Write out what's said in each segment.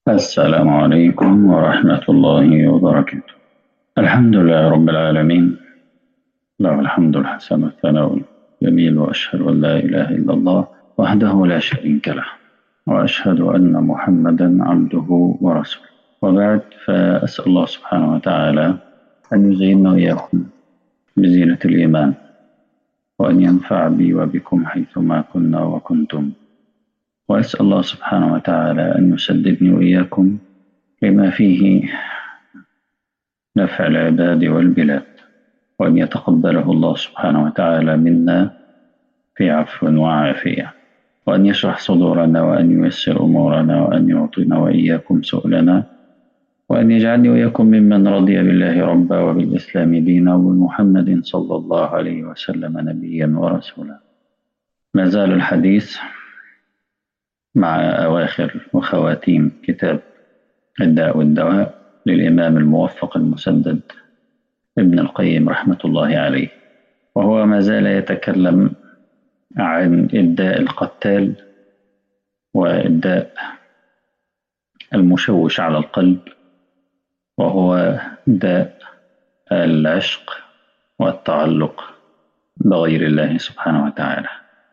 السلام عليكم ورحمة الله وبركاته الحمد لله رب العالمين له الحمد الحسن والثناء الجميل وأشهد أن لا إله إلا الله وحده لا شريك له وأشهد أن محمدا عبده ورسوله وبعد فأسأل الله سبحانه وتعالى أن يزيننا وإياكم بزينة الإيمان وأن ينفع بي وبكم حيثما كنا وكنتم وأسأل الله سبحانه وتعالى أن يسددني وإياكم لما فيه نفع العباد والبلاد وأن يتقبله الله سبحانه وتعالى منا في عفو وعافية وأن يشرح صدورنا وأن ييسر أمورنا وأن يعطينا وإياكم سؤلنا وأن يجعلني وإياكم ممن رضي بالله ربا وبالإسلام دينا وبمحمد صلى الله عليه وسلم نبيا ورسولا ما زال الحديث مع أواخر وخواتيم كتاب الداء والدواء للإمام الموفق المسدد ابن القيم رحمة الله عليه وهو ما زال يتكلم عن الداء القتال والداء المشوش على القلب وهو داء العشق والتعلق بغير الله سبحانه وتعالى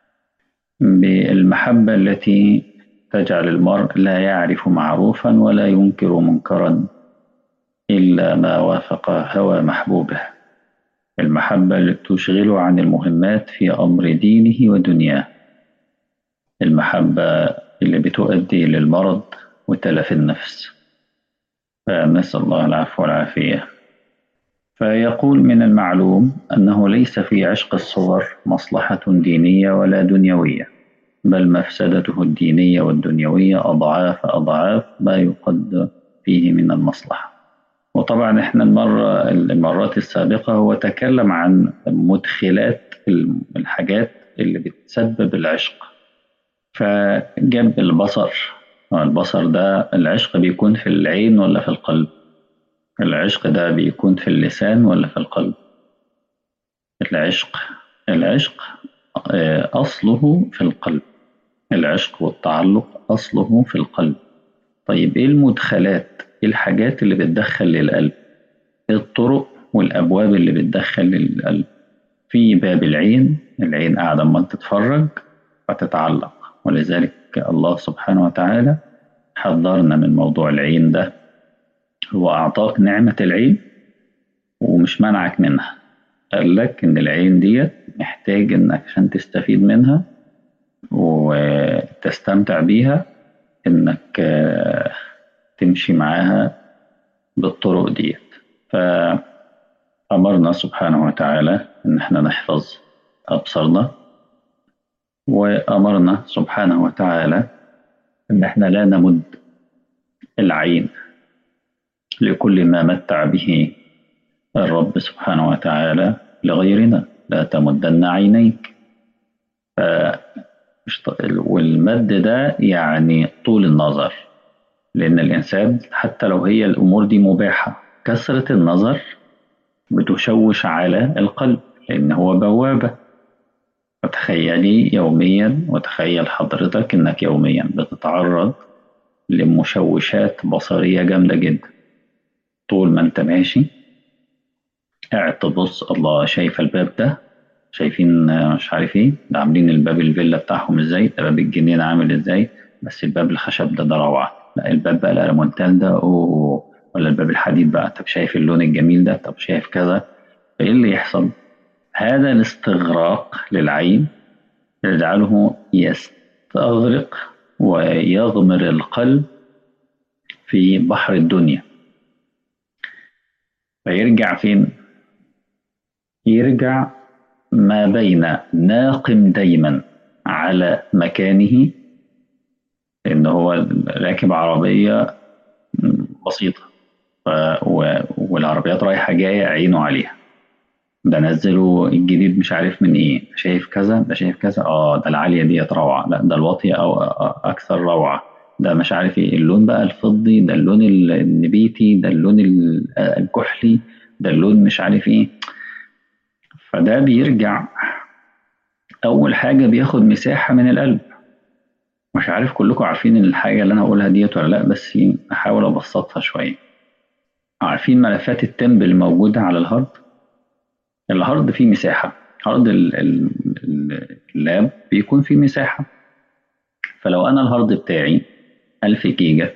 بالمحبة التي تجعل المرء لا يعرف معروفا ولا ينكر منكرا إلا ما وافق هوى محبوبه المحبة التي تشغله عن المهمات في أمر دينه ودنياه المحبة اللي بتؤدي للمرض وتلف النفس فنسأل الله العفو والعافية فيقول من المعلوم أنه ليس في عشق الصور مصلحة دينية ولا دنيوية بل مفسدته الدينية والدنيوية أضعاف أضعاف ما يقد فيه من المصلحة وطبعا احنا المرة المرات السابقة هو تكلم عن مدخلات الحاجات اللي بتسبب العشق فجاب البصر البصر ده العشق بيكون في العين ولا في القلب العشق ده بيكون في اللسان ولا في القلب العشق العشق أصله في القلب العشق والتعلق أصله في القلب طيب إيه المدخلات إيه الحاجات اللي بتدخل للقلب إيه الطرق والأبواب اللي بتدخل للقلب في باب العين العين قاعدة ما تتفرج فتتعلق ولذلك الله سبحانه وتعالى حذرنا من موضوع العين ده هو أعطاك نعمة العين ومش منعك منها قال لك إن العين ديت محتاج إنك عشان تستفيد منها وتستمتع بيها إنك تمشي معاها بالطرق ديت فأمرنا سبحانه وتعالى إن احنا نحفظ أبصارنا وأمرنا سبحانه وتعالى إن احنا لا نمد العين لكل ما متع به الرب سبحانه وتعالى لغيرنا لا تمدن عينيك والمد ده يعني طول النظر لأن الإنسان حتى لو هي الأمور دي مباحة كثرة النظر بتشوش على القلب لأن هو بوابة فتخيلي يوميا وتخيل حضرتك إنك يوميا بتتعرض لمشوشات بصرية جامدة جدا طول ما انت ماشي قاعد تبص الله شايف الباب ده شايفين مش عارف ايه ده عاملين الباب الفيلا بتاعهم ازاي ده باب الجنينة عامل ازاي بس الباب الخشب ده ده روعة لا الباب بقى الألمونتال ده أوه ولا الباب الحديد بقى طب شايف اللون الجميل ده طب شايف كذا فايه اللي يحصل هذا الاستغراق للعين يجعله يستغرق ويغمر القلب في بحر الدنيا فيرجع فين يرجع ما بين ناقم دايما على مكانه ان هو راكب عربية بسيطة والعربيات رايحة جاية عينه عليها ده نزله الجديد مش عارف من ايه شايف كذا ده شايف كذا اه ده العالية ديت روعة لا ده الواطية او اكثر روعة ده مش عارف ايه اللون بقى الفضي ده اللون النبيتي ده اللون الكحلي ده اللون مش عارف ايه فده بيرجع اول حاجة بياخد مساحة من القلب مش عارف كلكم عارفين الحاجة اللي أنا هقولها ديت ولا لأ بس أحاول أبسطها شوية عارفين ملفات التمب اللي موجودة على الهارد الهارد فيه مساحة هارد اللاب بيكون فيه مساحة فلو أنا الهارد بتاعي ألف جيجا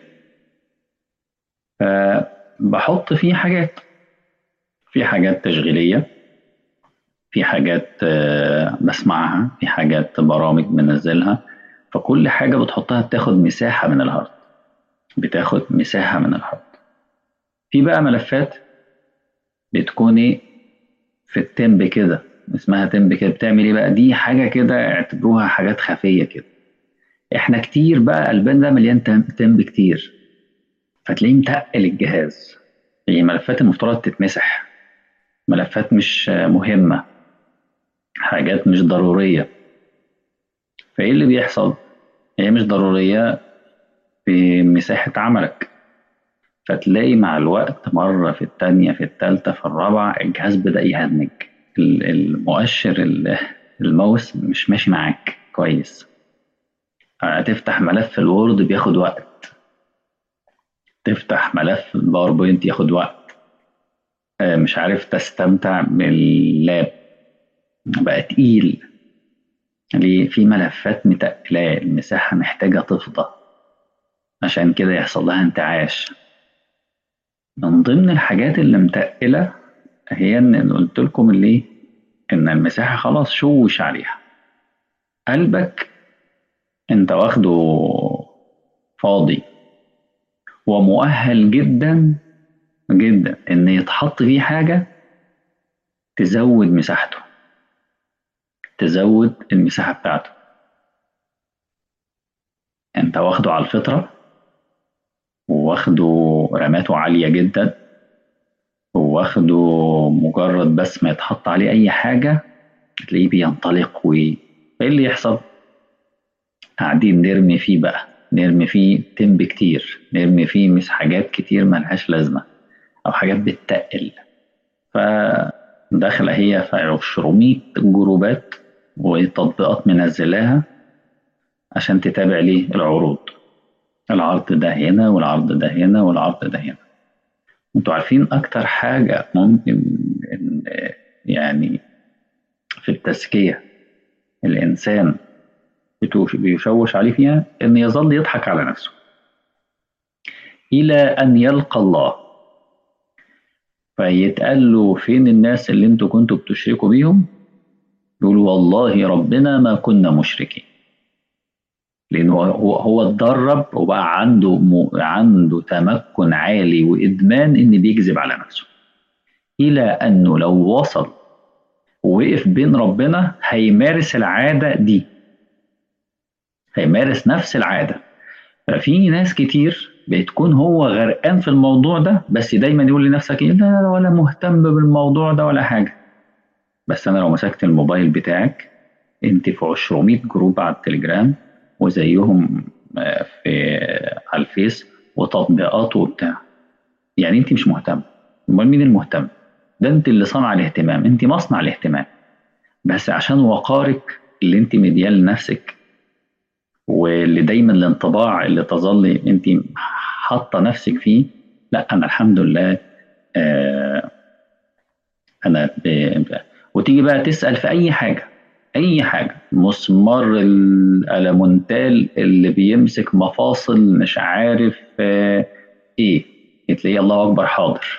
فبحط فيه حاجات في حاجات تشغيلية في حاجات آه، بسمعها في حاجات برامج بنزلها فكل حاجة بتحطها بتاخد مساحة من الهارد بتاخد مساحة من الهارد في بقى ملفات بتكون ايه في التمب كده اسمها تمب كده بتعمل ايه بقى دي حاجة كده اعتبروها حاجات خفية كده احنا كتير بقى قلبنا ده مليان تمب كتير فتلاقيه متقل الجهاز هي ملفات المفترض تتمسح ملفات مش مهمة حاجات مش ضرورية فايه اللي بيحصل هي مش ضرورية في مساحة عملك فتلاقي مع الوقت مرة في التانية في التالتة في الرابعة الجهاز بدأ يهنج المؤشر الماوس مش ماشي معاك كويس هتفتح ملف الوورد بياخد وقت تفتح ملف الباوربوينت ياخد وقت آه، مش عارف تستمتع باللاب بقى تقيل ليه في ملفات متقلة المساحة محتاجة تفضى عشان كده يحصل لها انتعاش من ضمن الحاجات اللي متقلة هي ان قلت لكم اللي ان المساحة خلاص شوش عليها قلبك انت واخده فاضي ومؤهل جدا جدا ان يتحط فيه حاجة تزود مساحته تزود المساحة بتاعته انت واخده على الفطرة واخده رماته عالية جدا واخده مجرد بس ما يتحط عليه أي حاجة تلاقيه بينطلق وإيه اللي يحصل؟ قاعدين نرمي فيه بقى نرمي فيه تمب كتير نرمي فيه مش حاجات كتير ملهاش لازمة أو حاجات بتتقل فداخلة هي في 200 جروبات وتطبيقات منزلاها عشان تتابع ليه العروض العرض ده هنا والعرض ده هنا والعرض ده هنا انتوا عارفين اكتر حاجة ممكن يعني في التزكية الانسان بيشوش عليه فيها ان يظل يضحك على نفسه الى ان يلقى الله فيتقال له فين الناس اللي انتوا كنتوا بتشركوا بيهم يقول والله ربنا ما كنا مشركين لانه هو هو اتدرب وبقى عنده عنده تمكن عالي وادمان ان بيكذب على نفسه الى انه لو وصل ووقف بين ربنا هيمارس العاده دي هيمارس نفس العاده ففي ناس كتير بتكون هو غرقان في الموضوع ده بس دايما يقول لنفسك ايه لا ولا مهتم بالموضوع ده ولا حاجه بس انا لو مسكت الموبايل بتاعك انت في 200 جروب على التليجرام وزيهم آه، في على الفيس وتطبيقات وبتاع يعني انت مش مهتم امال مين المهتم ده انت اللي صنع الاهتمام انت مصنع الاهتمام بس عشان وقارك اللي انت مدياه لنفسك واللي دايما الانطباع اللي تظل انت حاطه نفسك فيه لا انا الحمد لله آه انا وتيجي بقى تسال في اي حاجه اي حاجه مسمار الالمونتال اللي بيمسك مفاصل مش عارف آه، ايه تلاقيه الله اكبر حاضر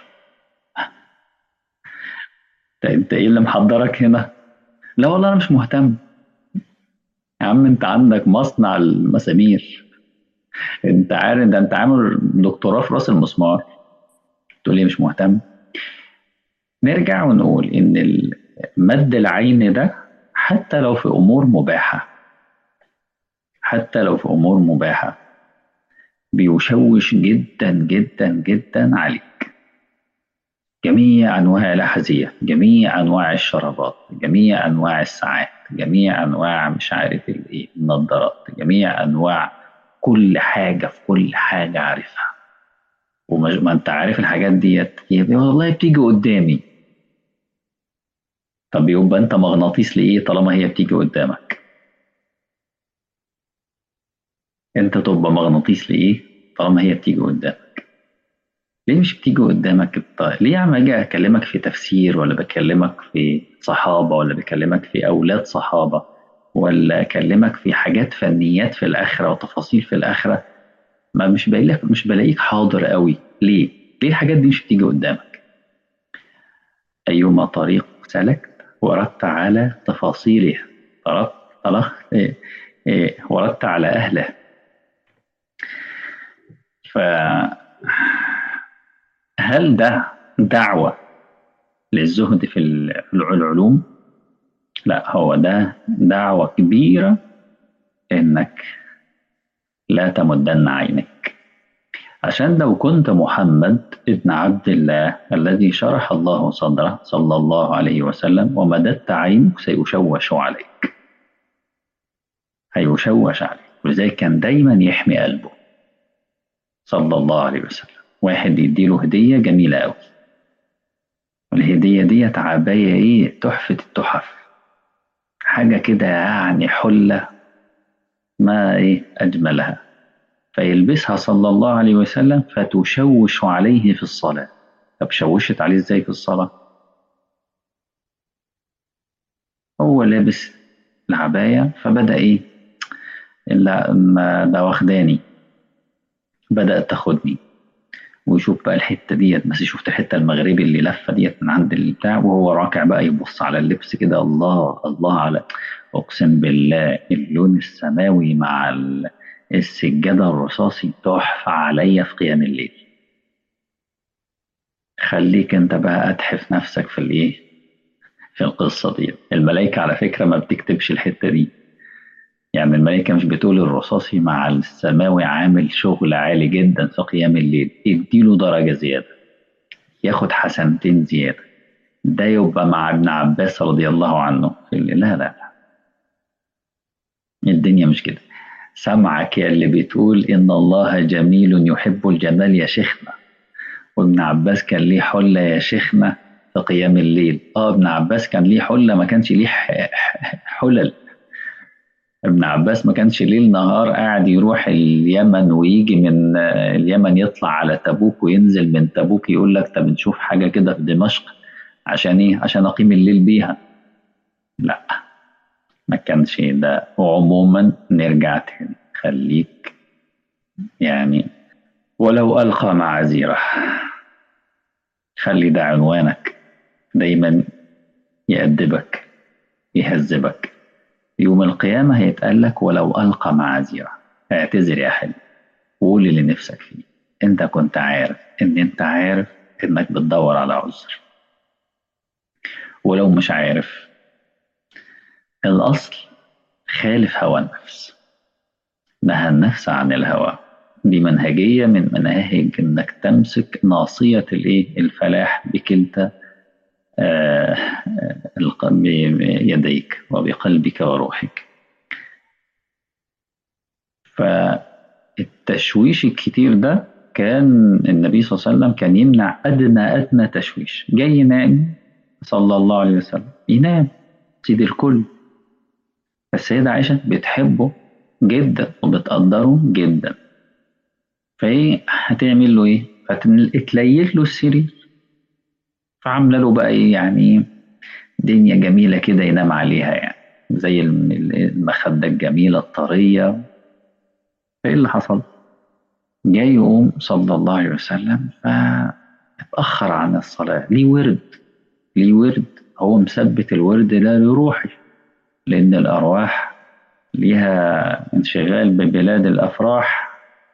انت ايه اللي محضرك هنا لا والله انا مش مهتم يا عم انت عندك مصنع المسامير انت عارف ده انت عامل دكتوراه في راس المسمار تقول لي مش مهتم نرجع ونقول ان مد العين ده حتى لو في امور مباحه حتى لو في امور مباحه بيشوش جدا جدا جدا عليك جميع انواع الاحذيه جميع انواع الشرابات جميع انواع الساعات جميع انواع مش عارف الايه النظارات جميع انواع كل حاجه في كل حاجه عارفها وما انت عارف الحاجات ديت والله بتيجي قدامي طب يبقى انت مغناطيس لايه طالما هي بتيجي قدامك انت تبقى مغناطيس لايه طالما هي بتيجي قدامك ليه مش بتيجي قدامك الط... ليه عم اجي اكلمك في تفسير ولا بكلمك في صحابه ولا بكلمك في اولاد صحابه ولا اكلمك في حاجات فنيات في الاخره وتفاصيل في الاخره ما مش بلاقيك مش بلاقيك حاضر قوي ليه ليه الحاجات دي مش بتيجي قدامك ايما طريق سلكت وردت على تفاصيلها طرقت طلق إيه إيه وردت على اهله فهل ده دعوة للزهد في العلوم؟ لا هو ده دعوة كبيرة إنك لا تمدن عينك عشان لو كنت محمد ابن عبد الله الذي شرح الله صدره صلى الله عليه وسلم ومددت عينك سيشوش عليك هيشوش عليك ولذلك كان دايما يحمي قلبه صلى الله عليه وسلم واحد يديله هدية جميلة أوي والهدية دي عباية إيه تحفة التحف حاجة كده يعني حلة ما إيه أجملها فيلبسها صلى الله عليه وسلم فتشوش عليه في الصلاة طب شوشت عليه إزاي في الصلاة هو لابس العباية فبدأ إيه إلا ما ده واخداني بدأت تاخدني ويشوف بقى الحتة ديت بس شفت الحتة المغربي اللي لفة ديت من عند البتاع وهو راكع بقى يبص على اللبس كده الله الله على أقسم بالله اللون السماوي مع السجادة الرصاصي تحفة عليا في قيام الليل خليك انت بقى اتحف نفسك في الايه في القصة دي الملائكة على فكرة ما بتكتبش الحتة دي يعني الملائكة مش بتقول الرصاصي مع السماوي عامل شغل عالي جدا في قيام الليل اديله درجة زيادة ياخد حسنتين زيادة ده يبقى مع ابن عباس رضي الله عنه في لا لا لا الدنيا مش كده سمعك يا اللي بتقول إن الله جميل يحب الجمال يا شيخنا وابن عباس كان ليه حلة يا شيخنا في قيام الليل اه ابن عباس كان ليه حلة ما كانش ليه حلل ابن عباس ما كانش ليل نهار قاعد يروح اليمن ويجي من اليمن يطلع على تبوك وينزل من تبوك يقول لك طب نشوف حاجة كده في دمشق عشان ايه عشان اقيم الليل بيها لا ما كانش ده وعموما نرجع تاني خليك يعني ولو ألقى معاذيره خلي ده عنوانك دايما يأدبك يهذبك يوم القيامة هيتقال لك ولو ألقى معاذيره اعتذر يا حلو وقول اللي نفسك فيه انت كنت عارف ان انت عارف انك بتدور على عذر ولو مش عارف الأصل خالف هوى النفس نهى النفس عن الهوى دي منهجية من مناهج انك تمسك ناصية الايه الفلاح بكلتا آه بيديك وبقلبك وروحك فالتشويش الكتير ده كان النبي صلى الله عليه وسلم كان يمنع أدنى أدنى تشويش جاي ينام صلى الله عليه وسلم ينام سيد الكل السيدة عائشة بتحبه جدا وبتقدره جدا فايه هتعمل له ايه؟ فتليت له السرير فعامله له بقى ايه يعني دنيا جميلة كده ينام عليها يعني زي المخدة الجميلة الطرية فايه اللي حصل؟ جاي يقوم صلى الله عليه وسلم فاتأخر عن الصلاة ليه ورد ليه ورد هو مثبت الورد ده لروحي لأن الأرواح ليها انشغال ببلاد الأفراح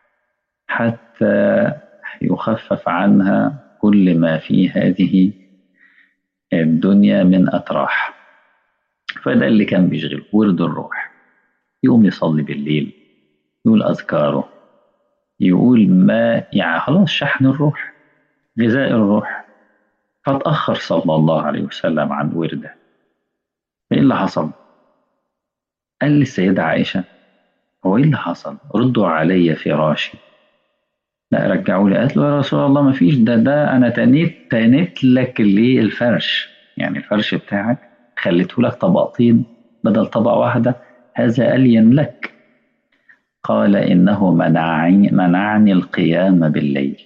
حتى يخفف عنها كل ما في هذه الدنيا من أتراح فده اللي كان بيشغل ورد الروح يقوم يصلي بالليل يقول أذكاره يقول ما يعني خلاص شحن الروح غذاء الروح فتأخر صلى الله عليه وسلم عن ورده إيه اللي حصل؟ قال للسيدة عائشة هو إيه اللي حصل؟ ردوا علي فراشي لا رجعوا لي قالت له يا رسول الله ما فيش ده ده أنا تنيت تنيت لك اللي الفرش يعني الفرش بتاعك خليته لك طبقتين بدل طبقة واحدة هذا ألين لك قال إنه منعني, منعني القيام بالليل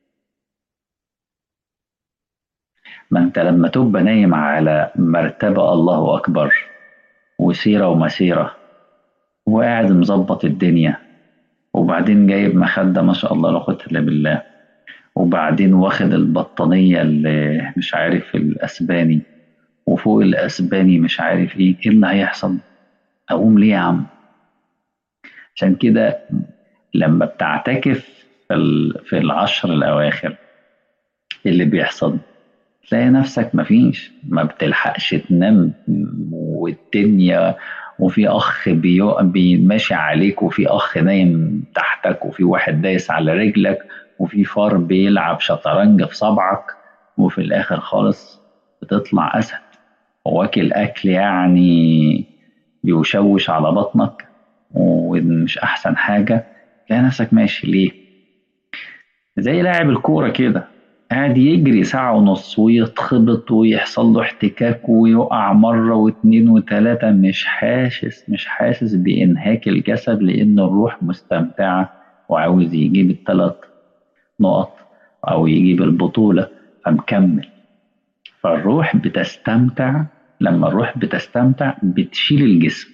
ما انت لما تبقى نايم على مرتبة الله أكبر وسيرة ومسيرة وقاعد مظبط الدنيا وبعدين جايب مخدة ما شاء الله لا قوة إلا بالله وبعدين واخد البطانية اللي مش عارف الأسباني وفوق الأسباني مش عارف إيه إيه اللي هيحصل أقوم ليه يا عم عشان كده لما بتعتكف في العشر الأواخر اللي بيحصل تلاقي نفسك مفيش ما بتلحقش تنام والدنيا وفي اخ ماشي عليك وفي اخ نايم تحتك وفي واحد دايس على رجلك وفي فار بيلعب شطرنج في صبعك وفي الاخر خالص بتطلع اسد واكل اكل يعني بيشوش على بطنك ومش احسن حاجه تلاقي نفسك ماشي ليه زي لاعب الكوره كده قاعد يجري ساعة ونص ويتخبط ويحصل له احتكاك ويقع مرة واتنين وتلاتة مش حاسس مش حاسس بإنهاك الجسد لأن الروح مستمتعة وعاوز يجيب التلات نقط أو يجيب البطولة فمكمل فالروح بتستمتع لما الروح بتستمتع بتشيل الجسم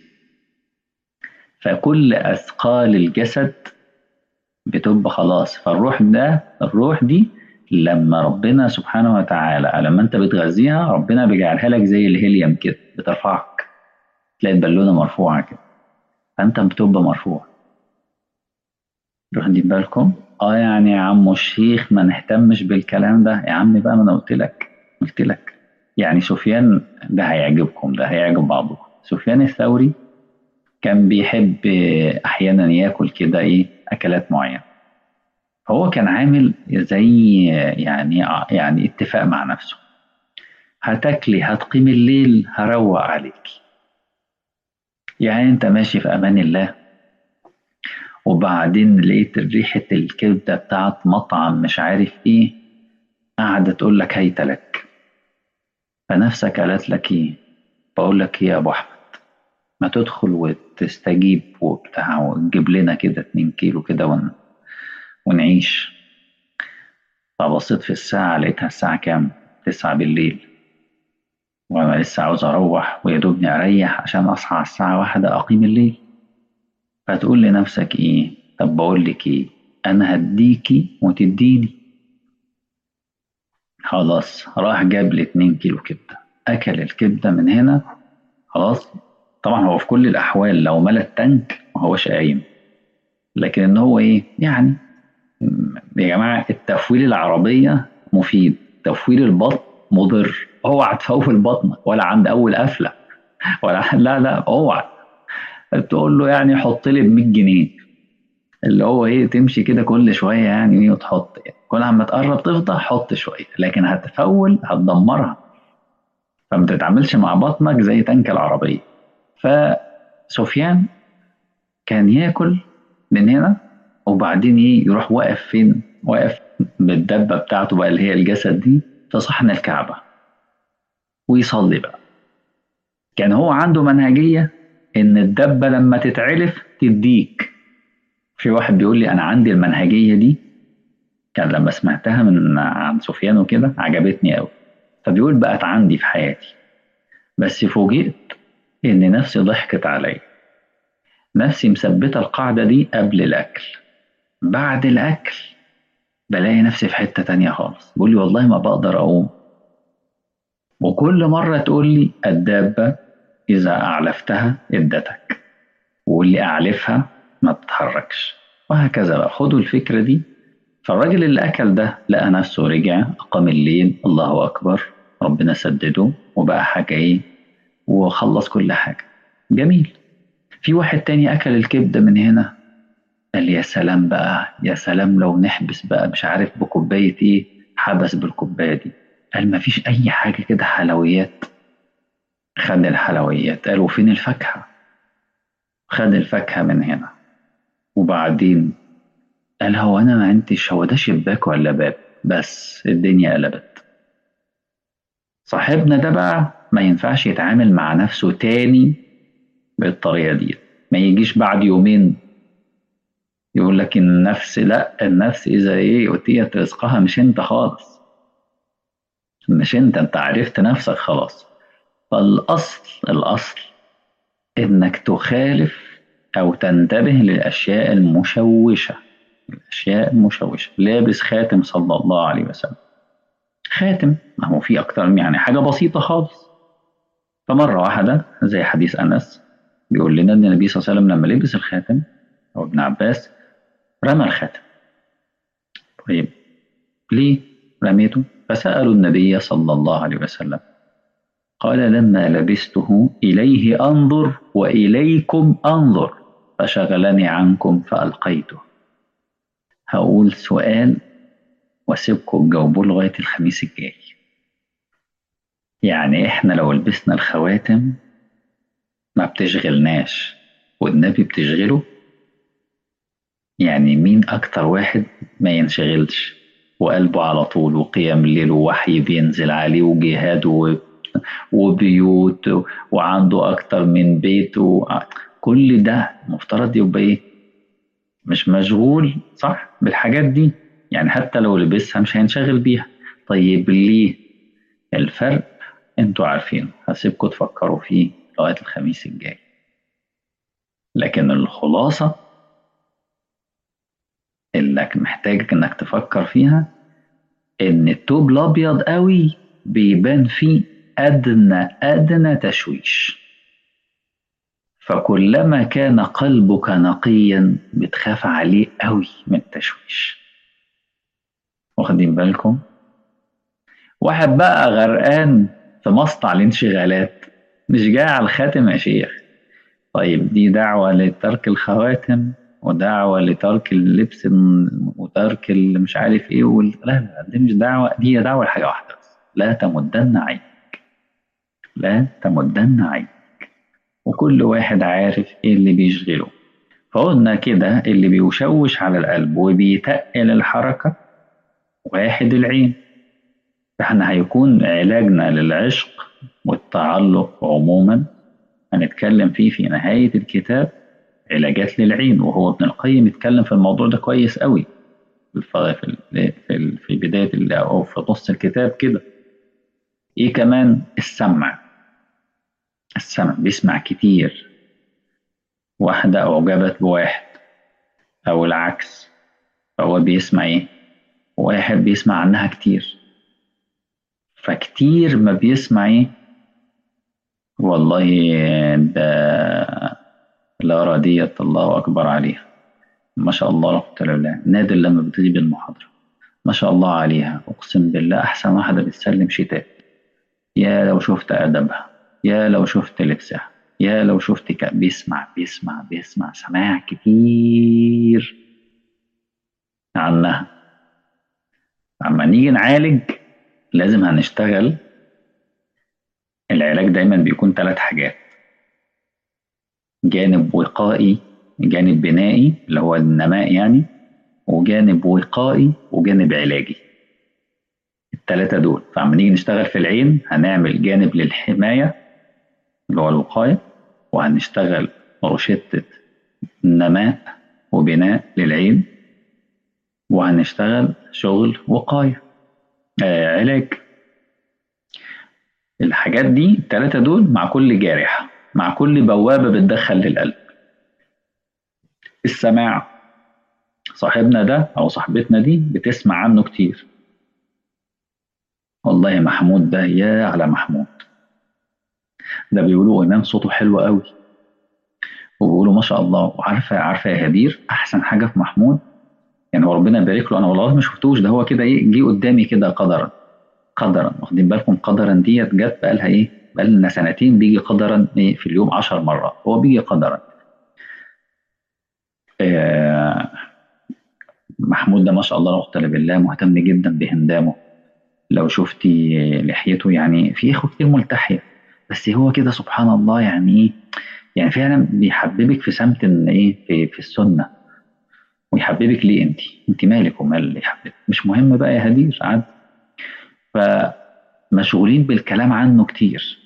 فكل أثقال الجسد بتبقى خلاص فالروح ده الروح دي لما ربنا سبحانه وتعالى لما انت بتغذيها ربنا بيجعلها لك زي الهيليوم كده بترفعك تلاقي البالونه مرفوعه كده فانت بتبقى مرفوع واخدين بالكم اه يعني يا عم الشيخ ما نهتمش بالكلام ده يا عم بقى ما انا قلت لك قلت لك يعني سفيان ده هيعجبكم ده هيعجب بعضكم سفيان الثوري كان بيحب احيانا ياكل كده ايه اكلات معينه فهو كان عامل زي يعني يعني اتفاق مع نفسه هتاكلي هتقيم الليل هروق عليك يعني انت ماشي في امان الله وبعدين لقيت ريحة الكبدة بتاعت مطعم مش عارف ايه قاعدة تقول لك هيت لك فنفسك قالت لك ايه بقول لك ايه يا ابو احمد ما تدخل وتستجيب وبتاع وتجيب لنا كده اتنين كيلو كده ون ونعيش فبصيت في الساعة لقيتها الساعة كام؟ تسعة بالليل وأنا لسه عاوز أروح ويدوبني أريح عشان أصحى على الساعة واحدة أقيم الليل فتقول لنفسك إيه؟ طب بقول لك إيه؟ أنا هديكي وتديني خلاص راح جاب لي 2 كيلو كبدة أكل الكبدة من هنا خلاص طبعا هو في كل الأحوال لو ملا التانك ما هوش قايم لكن إن هو إيه؟ يعني يا جماعة التفويل العربية مفيد تفويل البطن مضر اوعى تفول بطنك ولا عند اول قفله ولا لا لا اوعى تقول له يعني حط لي ب 100 جنيه اللي هو ايه تمشي كده كل شويه يعني ايه وتحط يعني كل ما تقرب تفضى حط شويه لكن هتفول هتدمرها فما تتعاملش مع بطنك زي تانك العربيه فسفيان كان ياكل من هنا وبعدين ايه يروح واقف فين واقف بالدبة بتاعته بقى اللي هي الجسد دي في صحن الكعبة ويصلي بقى كان هو عنده منهجية إن الدبة لما تتعلف تديك في واحد بيقول لي أنا عندي المنهجية دي كان لما سمعتها من عن سفيان وكده عجبتني قوي فبيقول بقت عندي في حياتي بس فوجئت إن نفسي ضحكت عليا نفسي مثبتة القاعدة دي قبل الأكل بعد الأكل بلاقي نفسي في حتة تانية خالص بقول لي والله ما بقدر أقوم وكل مرة تقول لي الدابة إذا أعلفتها ادتك واللي أعلفها ما تتحركش وهكذا بقى خدوا الفكرة دي فالراجل اللي أكل ده لقى نفسه رجع أقام الليل الله أكبر ربنا سدده وبقى حاجة إيه وخلص كل حاجة جميل في واحد تاني أكل الكبدة من هنا قال يا سلام بقى يا سلام لو نحبس بقى مش عارف بكوباية ايه حبس بالكوباية دي قال مفيش أي حاجة كده حلويات خد الحلويات قال وفين الفاكهة خد الفاكهة من هنا وبعدين قال هو أنا ما عنديش هو ده شباك ولا باب بس الدنيا قلبت صاحبنا ده بقى ما ينفعش يتعامل مع نفسه تاني بالطريقة دي ما يجيش بعد يومين يقول لك النفس لا النفس اذا ايه اوتيت رزقها مش انت خالص مش انت انت عرفت نفسك خلاص فالاصل الاصل انك تخالف او تنتبه للاشياء المشوشه الاشياء المشوشه لابس خاتم صلى الله عليه وسلم خاتم ما هو في اكتر يعني حاجه بسيطه خالص فمره واحده زي حديث انس بيقول لنا ان النبي صلى الله عليه وسلم لما لبس الخاتم او ابن عباس رمى الخاتم طيب ليه رميته فسالوا النبي صلى الله عليه وسلم قال لما لبسته إليه أنظر وإليكم أنظر فشغلني عنكم فألقيته هقول سؤال واسيبكم تجاوبوه لغاية الخميس الجاي يعني احنا لو لبسنا الخواتم ما بتشغلناش والنبي بتشغله يعني مين أكتر واحد ما ينشغلش وقلبه على طول وقيام ليل ووحي بينزل عليه وجهاد وبيوت وعنده أكتر من بيت كل ده مفترض يبقى إيه؟ مش مشغول صح بالحاجات دي يعني حتى لو لبسها مش هينشغل بيها طيب ليه الفرق انتوا عارفينه هسيبكم تفكروا فيه لغاية الخميس الجاي لكن الخلاصة اللي محتاج انك تفكر فيها ان التوب الابيض قوي بيبان فيه ادنى ادنى تشويش فكلما كان قلبك نقيا بتخاف عليه قوي من التشويش واخدين بالكم واحد بقى غرقان في مصنع الانشغالات مش جاي على الخاتم يا شيخ طيب دي دعوة لترك الخواتم ودعوة لترك اللبس وترك اللي مش عارف ايه وال... لا لا دي مش دعوة دي دعوة لحاجة واحدة بس لا تمدن عينك لا تمدن عينك وكل واحد عارف ايه اللي بيشغله فقلنا كده اللي بيشوش على القلب وبيتقل الحركة واحد العين فاحنا هيكون علاجنا للعشق والتعلق عموما هنتكلم فيه في نهاية الكتاب علاجات للعين وهو ابن القيم اتكلم في الموضوع ده كويس قوي في في في بداية أو في نص الكتاب كده إيه كمان السمع السمع بيسمع كتير واحدة أعجبت بواحد أو العكس فهو بيسمع إيه واحد بيسمع عنها كتير فكتير ما بيسمع إيه والله ده لا ديت الله أكبر عليها ما شاء الله لا قوة إلا بالله نادر لما بتغيب المحاضرة ما شاء الله عليها أقسم بالله أحسن واحدة بتسلم شتات يا لو شفت أدبها يا لو شفت لبسها يا لو شفت ك... بيسمع بيسمع بيسمع سماع كتير عنها اما نيجي نعالج لازم هنشتغل العلاج دايما بيكون ثلاث حاجات جانب وقائي جانب بنائي اللي هو النماء يعني وجانب وقائي وجانب علاجي الثلاثة دول فعما نيجي نشتغل في العين هنعمل جانب للحماية اللي هو الوقاية وهنشتغل روشتة نماء وبناء للعين وهنشتغل شغل وقاية آه علاج الحاجات دي التلاتة دول مع كل جارحة مع كل بوابة بتدخل للقلب السماع صاحبنا ده أو صاحبتنا دي بتسمع عنه كتير والله محمود ده يا على محمود ده بيقولوا إمام صوته حلو قوي وبيقولوا ما شاء الله وعارفة عارفة يا هدير أحسن حاجة في محمود يعني هو ربنا يبارك له أنا والله ما شفتوش ده هو كده إيه جه قدامي كده قدرا قدرا واخدين بالكم قدرا ديت جت بقالها إيه بقالنا سنتين بيجي قدرا إيه في اليوم عشر مرات هو بيجي قدرا آه محمود ده ما شاء الله لا بالله مهتم جدا بهندامه لو شفتي لحيته يعني في اخوه كتير ملتحيه بس هو كده سبحان الله يعني ايه يعني فعلا بيحببك في سمت ان ايه في, في السنه ويحببك ليه انت انت مالك ومال اللي يحببك مش مهم بقى يا هدير عاد فمشغولين بالكلام عنه كتير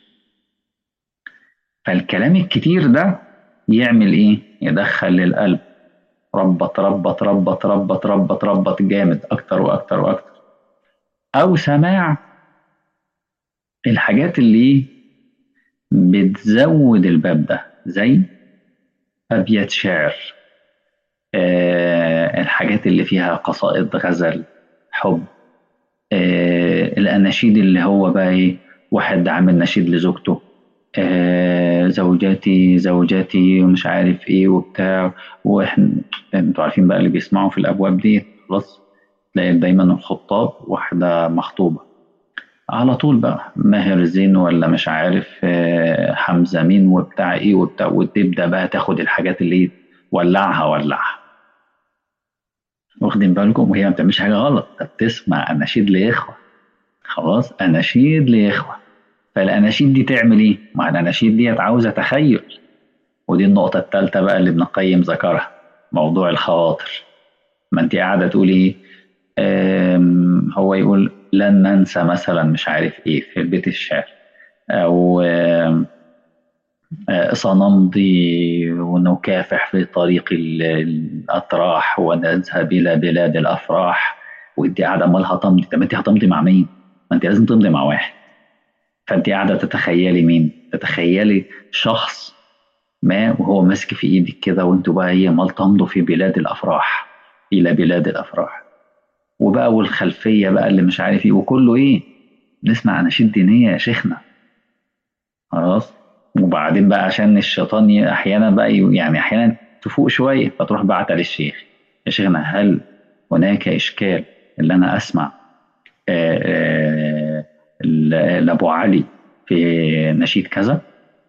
فالكلام الكتير ده يعمل ايه يدخل للقلب ربط ربط ربط ربط ربط ربط جامد اكتر واكتر واكتر او سماع الحاجات اللي بتزود الباب ده زي ابيات شعر آه الحاجات اللي فيها قصائد غزل حب آه الاناشيد اللي هو بقى ايه واحد عامل نشيد لزوجته آه زوجاتي زوجاتي ومش عارف ايه وبتاع واحنا انتوا عارفين بقى اللي بيسمعوا في الابواب دي خلاص تلاقي دايما الخطاب واحده مخطوبه على طول بقى ماهر زين ولا مش عارف آه حمزه مين وبتاع ايه وبتاع وتبدا بقى تاخد الحاجات اللي ولعها ولعها واخدين بالكم وهي ما بتعملش حاجه غلط ده بتسمع اناشيد لاخوه خلاص اناشيد لاخوه فالاناشيد دي تعمل ايه؟ ما الاناشيد دي عاوزه تخيل ودي النقطه الثالثه بقى اللي ابن القيم ذكرها موضوع الخواطر ما انت قاعده تقولي هو يقول لن ننسى مثلا مش عارف ايه في البيت الشعر او سنمضي ونكافح في طريق الأطراح ونذهب إلى بلاد الأفراح وأنت قاعدة أمالها تمضي طب أنت هتمضي مع مين؟ ما أنت لازم تمضي مع واحد فأنت قاعدة تتخيلي مين؟ تتخيلي شخص ما وهو ماسك في إيدك كده وأنتوا بقى إيه أمال تمضوا في بلاد الأفراح إلى بلاد الأفراح وبقى والخلفية بقى اللي مش عارف إيه وكله إيه؟ نسمع أناشيد دينية يا شيخنا خلاص وبعدين بقى عشان الشيطان احيانا بقى يعني احيانا تفوق شويه فتروح بعتها للشيخ يا شيخنا هل هناك اشكال اللي انا اسمع لابو علي في نشيد كذا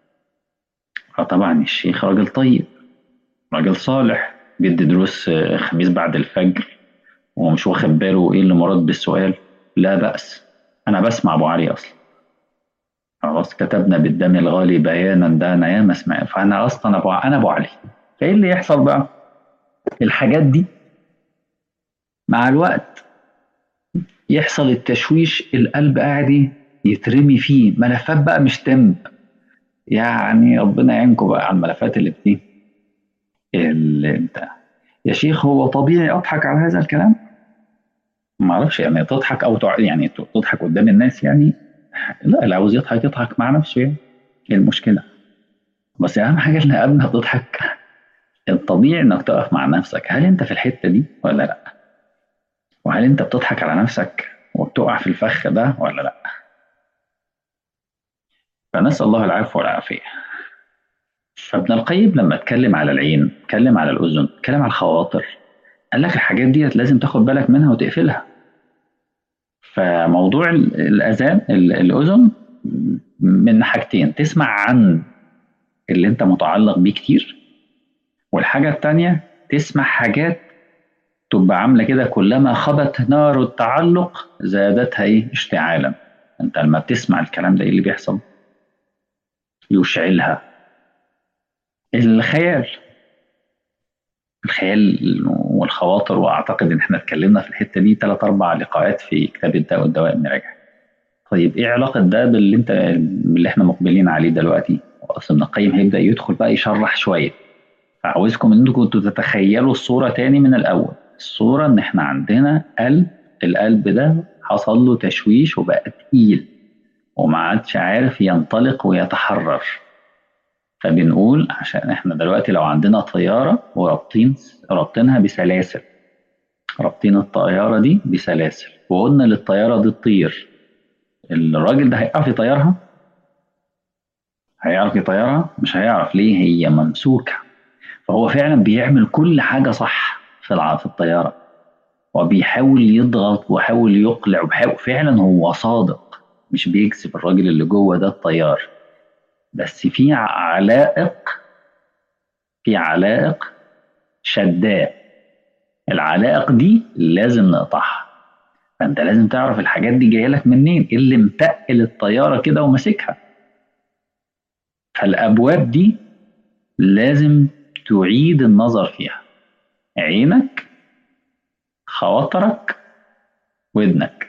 فطبعا الشيخ راجل طيب راجل صالح بيدي دروس خميس بعد الفجر ومش واخد باله ايه اللي مراد بالسؤال لا بأس انا بسمع ابو علي اصلا خلاص كتبنا بالدم الغالي بيانا ده انا ياما اسمع فانا اصلا ابو انا ابو علي فايه اللي يحصل بقى؟ الحاجات دي مع الوقت يحصل التشويش القلب قاعد يترمي فيه ملفات بقى مش تم يعني ربنا يعينكم بقى على الملفات اللي بتيجي اللي انت يا شيخ هو طبيعي اضحك على هذا الكلام؟ ما اعرفش يعني تضحك او تع... يعني تضحك قدام الناس يعني لا اللي عاوز يضحك يضحك مع نفسه يعني ايه المشكلة بس أهم حاجة إن قبل ما تضحك الطبيعي إنك تقف مع نفسك هل أنت في الحتة دي ولا لأ؟ وهل أنت بتضحك على نفسك وبتقع في الفخ ده ولا لأ؟ فنسأل الله العفو والعافية فابن القيم لما اتكلم على العين اتكلم على الأذن اتكلم على الخواطر قال لك الحاجات دي لازم تاخد بالك منها وتقفلها فموضوع الاذان الاذن من حاجتين تسمع عن اللي انت متعلق بيه كتير والحاجه الثانيه تسمع حاجات تبقى عامله كده كلما خبت نار التعلق زادتها ايه اشتعالا انت لما بتسمع الكلام ده ايه اللي بيحصل يشعلها الخيال الخيال والخواطر واعتقد ان احنا اتكلمنا في الحته دي ثلاث اربع لقاءات في كتاب الداء والدواء المراجع. طيب ايه علاقه ده باللي انت اللي احنا مقبلين عليه دلوقتي؟ اصل ابن القيم هيبدا يدخل بقى يشرح شويه. فعاوزكم ان انتم تتخيلوا الصوره تاني من الاول. الصوره ان احنا عندنا قلب القلب ده حصل له تشويش وبقى تقيل وما عادش عارف ينطلق ويتحرر. فبنقول عشان احنا دلوقتي لو عندنا طيارة ورابطين رابطينها بسلاسل رابطين الطيارة دي بسلاسل وقلنا للطيارة دي تطير الراجل ده هيعرف يطيرها؟ هيعرف يطيرها؟ مش هيعرف ليه هي ممسوكة فهو فعلا بيعمل كل حاجة صح في في الطيارة وبيحاول يضغط ويحاول يقلع وبيحاول فعلا هو صادق مش بيكسب الراجل اللي جوه ده الطيار بس في علائق في علائق شداه العلائق دي لازم نقطعها فانت لازم تعرف الحاجات دي جايه لك منين ايه اللي متقل الطياره كده وماسكها فالابواب دي لازم تعيد النظر فيها عينك خواطرك ودنك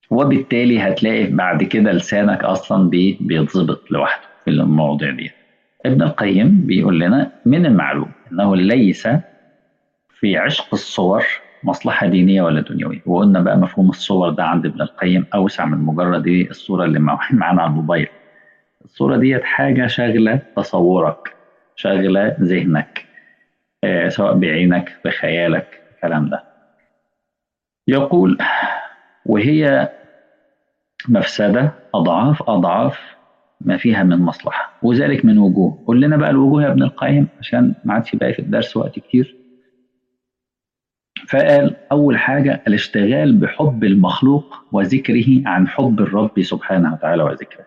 وبالتالي هتلاقي بعد كده لسانك اصلا بيتظبط لوحده في المواضيع دي ابن القيم بيقول لنا من المعلوم انه ليس في عشق الصور مصلحة دينية ولا دنيوية وقلنا بقى مفهوم الصور ده عند ابن القيم أوسع من مجرد إيه الصورة اللي معانا على الموبايل الصورة ديت حاجة شاغلة تصورك شاغلة ذهنك آه سواء بعينك بخيالك الكلام ده يقول وهي مفسدة أضعاف أضعاف ما فيها من مصلحة وذلك من وجوه قول لنا بقى الوجوه يا ابن القيم عشان ما عادش بقى في الدرس وقت كتير فقال أول حاجة الاشتغال بحب المخلوق وذكره عن حب الرب سبحانه وتعالى وذكره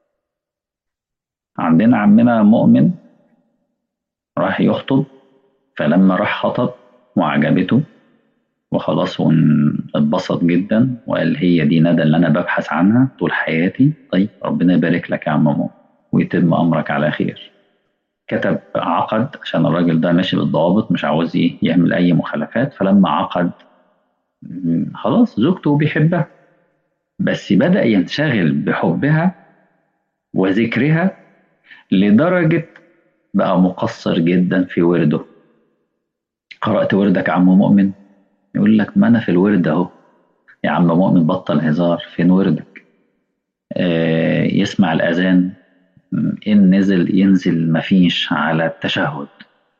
عندنا عمنا مؤمن راح يخطب فلما راح خطب وعجبته وخلاص واتبسط جدا وقال هي دي ندى اللي انا ببحث عنها طول حياتي طيب ربنا يبارك لك يا عم مؤمن ويتم امرك على خير كتب عقد عشان الراجل ده ماشي بالضوابط مش عاوز ايه يعمل اي مخالفات فلما عقد خلاص زوجته بيحبها بس بدأ ينشغل بحبها وذكرها لدرجة بقى مقصر جدا في ورده قرأت وردك يا عم مؤمن يقول لك ما أنا في الورد أهو يا عم مؤمن بطل هزار فين وردك آه يسمع الأذان إن نزل ينزل مفيش على التشهد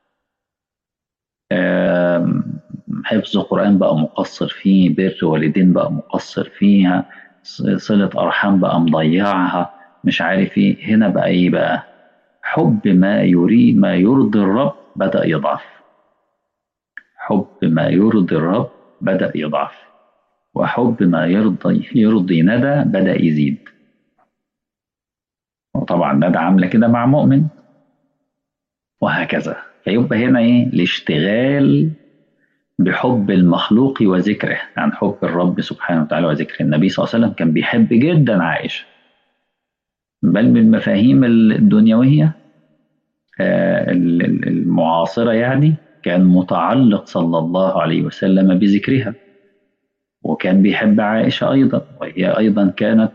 آه حفظ القرآن بقى مقصر فيه بر والدين بقى مقصر فيها صلة أرحام بقى مضيعها مش عارف ايه هنا بقى ايه بقى حب ما يريد ما يرضي الرب بدأ يضعف حب ما يرضي الرب بدأ يضعف وحب ما يرضي يرضي ندى بدأ يزيد وطبعا ندى عاملة كده مع مؤمن وهكذا فيبقى هنا ايه الاشتغال بحب المخلوق وذكره عن حب الرب سبحانه وتعالى وذكر النبي صلى الله عليه وسلم كان بيحب جدا عائشة بل من المفاهيم الدنيوية المعاصرة يعني كان متعلق صلى الله عليه وسلم بذكرها وكان بيحب عائشة أيضا وهي أيضا كانت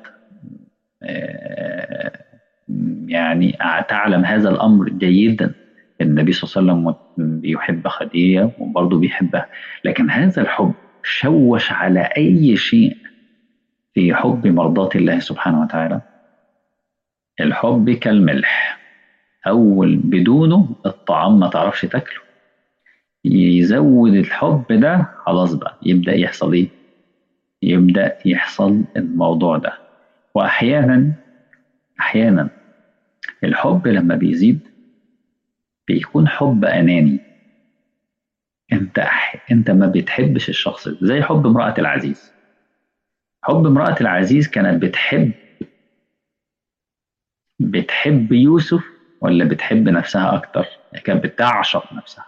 يعني تعلم هذا الأمر جيدا النبي صلى الله عليه وسلم بيحب خديجة وبرضه بيحبها لكن هذا الحب شوش على أي شيء في حب مرضاة الله سبحانه وتعالى الحب كالملح أول بدونه الطعام ما تعرفش تاكله يزود الحب ده خلاص بقى يبدأ يحصل إيه؟ يبدأ يحصل الموضوع ده وأحيانا أحيانا الحب لما بيزيد بيكون حب أناني أنت أنت ما بتحبش الشخص ده زي حب امرأة العزيز حب امرأة العزيز كانت بتحب بتحب يوسف ولا بتحب نفسها أكتر؟ كانت بتعشق نفسها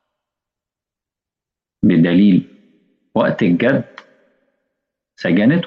بدليل وقت الجد سجنته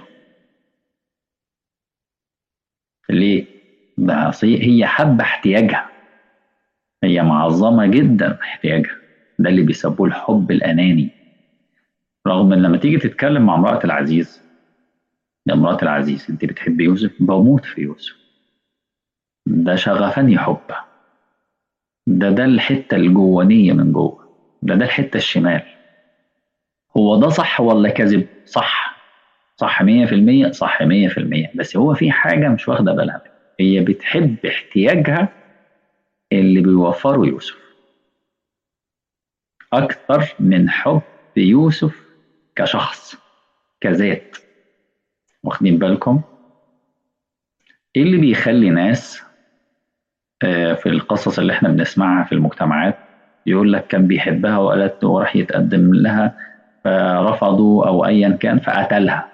ليه؟ ده هي حابة احتياجها هي معظمة جدا احتياجها ده اللي بيسموه الحب الأناني رغم ان لما تيجي تتكلم مع امرأة العزيز يا امرأة العزيز انت بتحب يوسف بموت في يوسف ده شغفني حبه ده ده الحتة الجوانية من جوه ده ده الحتة الشمال هو ده صح ولا كذب صح صح مية في المية صح مية في المية بس هو في حاجة مش واخدة بالها هي بتحب احتياجها اللي بيوفره يوسف أكتر من حب يوسف كشخص كذات واخدين بالكم ايه اللي بيخلي ناس في القصص اللي احنا بنسمعها في المجتمعات يقول لك كان بيحبها وقالت وراح يتقدم لها فرفضوا او ايا كان فقتلها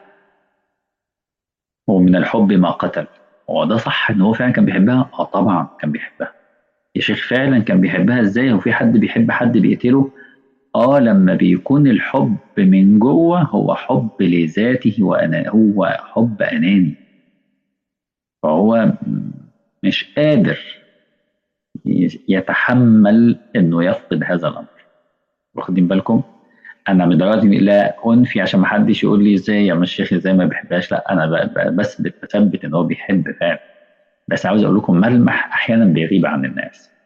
ومن الحب ما قتل هو ده صح ان هو فعلا كان بيحبها اه طبعا كان بيحبها يا شيخ فعلا كان بيحبها ازاي هو في حد بيحب حد بيقتله اه لما بيكون الحب من جوه هو حب لذاته وانا هو حب اناني فهو مش قادر يتحمل انه يفقد هذا الامر واخدين بالكم انا من دلوقتي لا انفي عشان ما حدش يقول لي ازاي يا مش شيخ ازاي ما بيحبهاش لا انا بس بثبت ان هو بيحب فعلا بس عاوز اقول لكم ملمح احيانا بيغيب عن الناس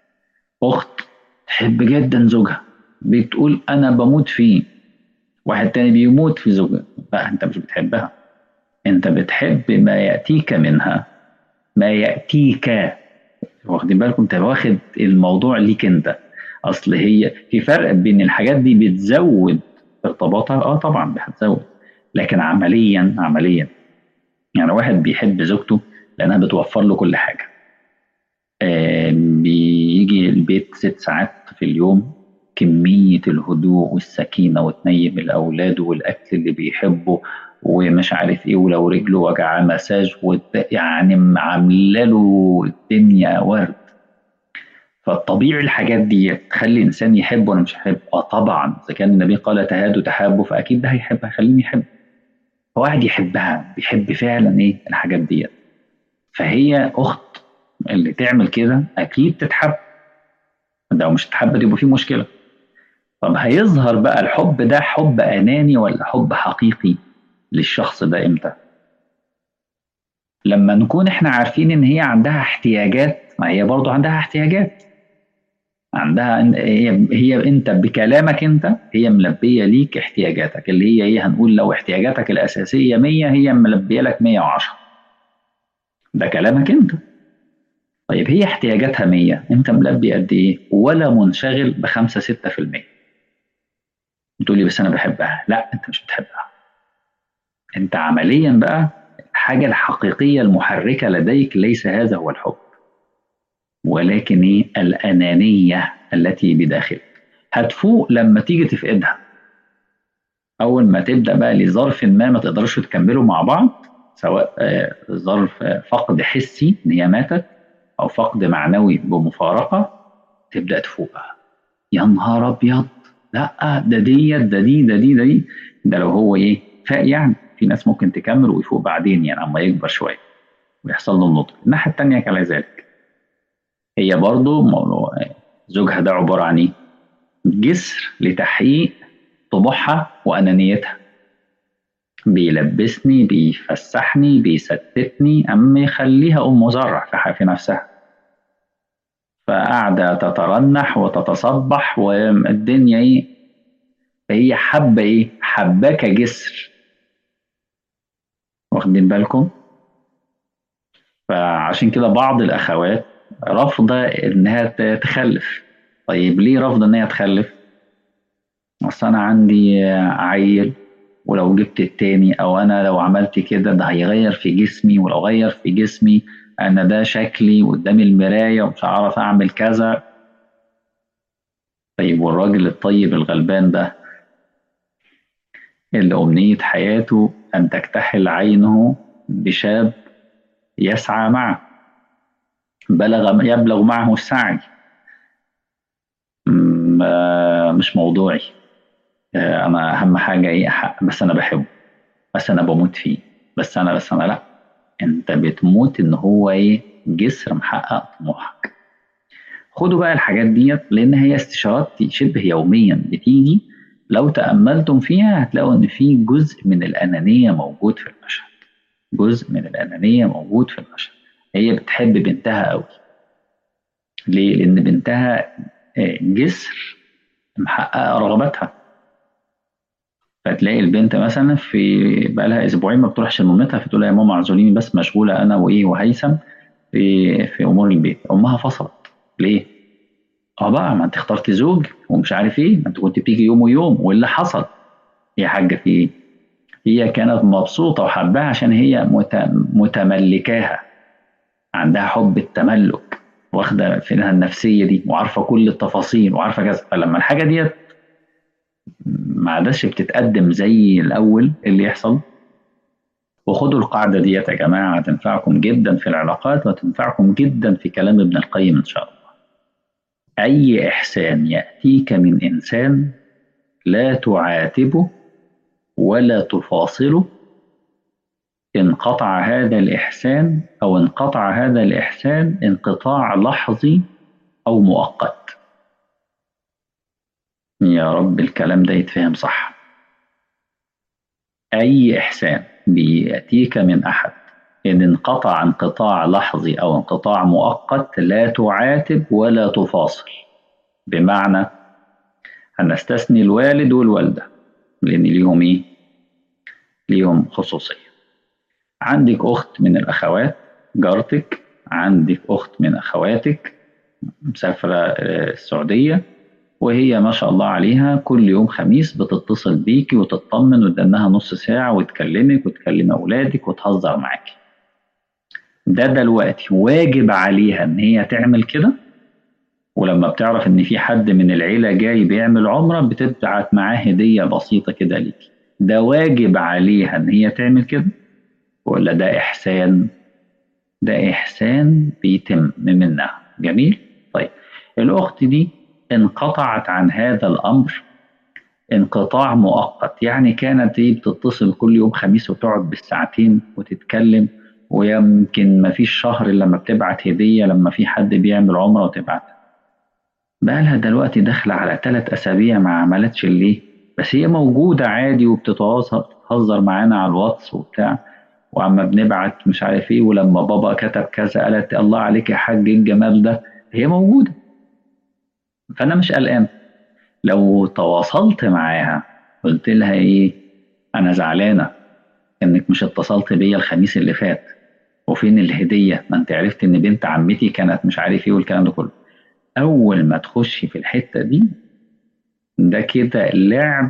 أخت تحب جدا زوجها بتقول أنا بموت فيه واحد تاني بيموت في زوجها لا أنت مش بتحبها أنت بتحب ما يأتيك منها ما يأتيك واخدين بالكم انت واخد الموضوع ليك انت اصل هي في فرق بين الحاجات دي بتزود ارتباطها اه طبعا بتزود لكن عمليا عمليا يعني واحد بيحب زوجته لانها بتوفر له كل حاجه آه بيجي البيت ست ساعات في اليوم كمية الهدوء والسكينة وتنيم الأولاد والأكل اللي بيحبه ومش عارف ايه ولو رجله وجع مساج يعني عامله له الدنيا ورد فالطبيعي الحاجات دي تخلي الانسان يحب ولا مش يحب اه طبعا اذا كان النبي قال تهادوا تحابوا فاكيد ده هيحب هيخليني يحب فواحد يحبها بيحب فعلا ايه الحاجات ديت فهي اخت اللي تعمل كده اكيد تتحب لو مش تتحب يبقى في مشكله طب هيظهر بقى الحب ده حب اناني ولا حب حقيقي للشخص ده امتى لما نكون احنا عارفين ان هي عندها احتياجات ما هي برضو عندها احتياجات عندها هي هي انت بكلامك انت هي ملبيه ليك احتياجاتك اللي هي ايه هنقول لو احتياجاتك الاساسيه 100 هي ملبيه لك 110 ده كلامك انت طيب هي احتياجاتها 100 انت ملبي قد ايه ولا منشغل ب 5 6% تقول لي بس انا بحبها لا انت مش بتحبها انت عمليا بقى الحاجة الحقيقية المحركة لديك ليس هذا هو الحب ولكن ايه الأنانية التي بداخلك هتفوق لما تيجي تفقدها أول ما تبدأ بقى لظرف ما ما تقدرش تكملوا مع بعض سواء ظرف فقد حسي إن هي ماتت أو فقد معنوي بمفارقة تبدأ تفوق يا نهار أبيض لا ده ديت ده دي ده دي ده دي ده لو هو إيه فاق يعني في ناس ممكن تكمل ويفوق بعدين يعني اما يكبر شويه ويحصل له النضج الناحيه الثانيه كذلك هي برضه زوجها ده عباره عن ايه؟ جسر لتحقيق طموحها وانانيتها بيلبسني بيفسحني بيستتني اما يخليها ام مزرع في نفسها فقاعده تترنح وتتصبح والدنيا ايه فهي حابه ايه حباه كجسر واخدين بالكم فعشان كده بعض الاخوات رافضه انها تخلف طيب ليه رافضه انها تخلف اصل انا عندي عيل ولو جبت التاني او انا لو عملت كده ده هيغير في جسمي ولو غير في جسمي انا ده شكلي قدام المرايه ومش هعرف اعمل كذا طيب والراجل الطيب الغلبان ده اللي أمنية حياته أن تكتحل عينه بشاب يسعى معه بلغ يبلغ معه السعي مش موضوعي أنا أهم حاجة إيه بس أنا بحبه بس أنا بموت فيه بس أنا بس أنا لأ أنت بتموت إن هو إيه جسر محقق طموحك خدوا بقى الحاجات ديت لأن هي استشارات شبه يوميا بتيجي لو تأملتم فيها هتلاقوا إن في جزء من الأنانية موجود في المشهد جزء من الأنانية موجود في المشهد هي بتحب بنتها قوي ليه؟ لأن بنتها جسر محققة رغباتها فتلاقي البنت مثلا في بقى لها اسبوعين ما بتروحش لمامتها فتقول لها يا ماما اعذريني بس مشغوله انا وايه وهيثم في في امور البيت امها فصلت ليه؟ اه بقى ما انت اخترت زوج ومش عارف ايه ما انت كنت بتيجي يوم ويوم واللي حصل يا حاجه في ايه؟ هي كانت مبسوطه وحباها عشان هي متملكاها عندها حب التملك واخده فيها النفسيه دي وعارفه كل التفاصيل وعارفه كذا فلما الحاجه ديت ما عادش بتتقدم زي الاول اللي يحصل وخدوا القاعده ديت يا جماعه هتنفعكم جدا في العلاقات وتنفعكم جدا في كلام ابن القيم ان شاء الله أي إحسان يأتيك من إنسان لا تعاتبه ولا تفاصله انقطع هذا الإحسان أو انقطع هذا الإحسان انقطاع لحظي أو مؤقت يا رب الكلام ده يتفهم صح أي إحسان بيأتيك من أحد إن انقطع انقطاع لحظي أو انقطاع مؤقت لا تعاتب ولا تفاصل بمعنى هنستثني الوالد والوالدة لأن ليهم إيه؟ ليهم خصوصية عندك أخت من الأخوات جارتك عندك أخت من أخواتك مسافرة السعودية وهي ما شاء الله عليها كل يوم خميس بتتصل بيكي وتطمن وتدنها نص ساعة وتكلمك وتكلم أولادك وتهزر معاكي ده دلوقتي واجب عليها إن هي تعمل كده ولما بتعرف إن في حد من العيلة جاي بيعمل عمرة بتبعت معاه هدية بسيطة كده ليكي ده واجب عليها إن هي تعمل كده ولا ده إحسان ده إحسان بيتم منها جميل طيب الأخت دي انقطعت عن هذا الأمر انقطاع مؤقت يعني كانت هي بتتصل كل يوم خميس وتقعد بالساعتين وتتكلم ويمكن ما فيش شهر إلا لما بتبعت هدية لما في حد بيعمل عمرة وتبعت بقالها دلوقتي داخلة على ثلاث أسابيع ما عملتش ليه بس هي موجودة عادي وبتتواصل بتهزر معانا على الواتس وبتاع وعما بنبعت مش عارف ايه ولما بابا كتب كذا قالت الله عليك يا حاج الجمال ده هي موجوده فانا مش قلقان لو تواصلت معاها قلت لها ايه انا زعلانه انك مش اتصلت بيا الخميس اللي فات وفين الهديه ما انت عرفت ان بنت عمتي كانت مش عارف ايه والكلام ده كله اول ما تخشي في الحته دي ده كده لعب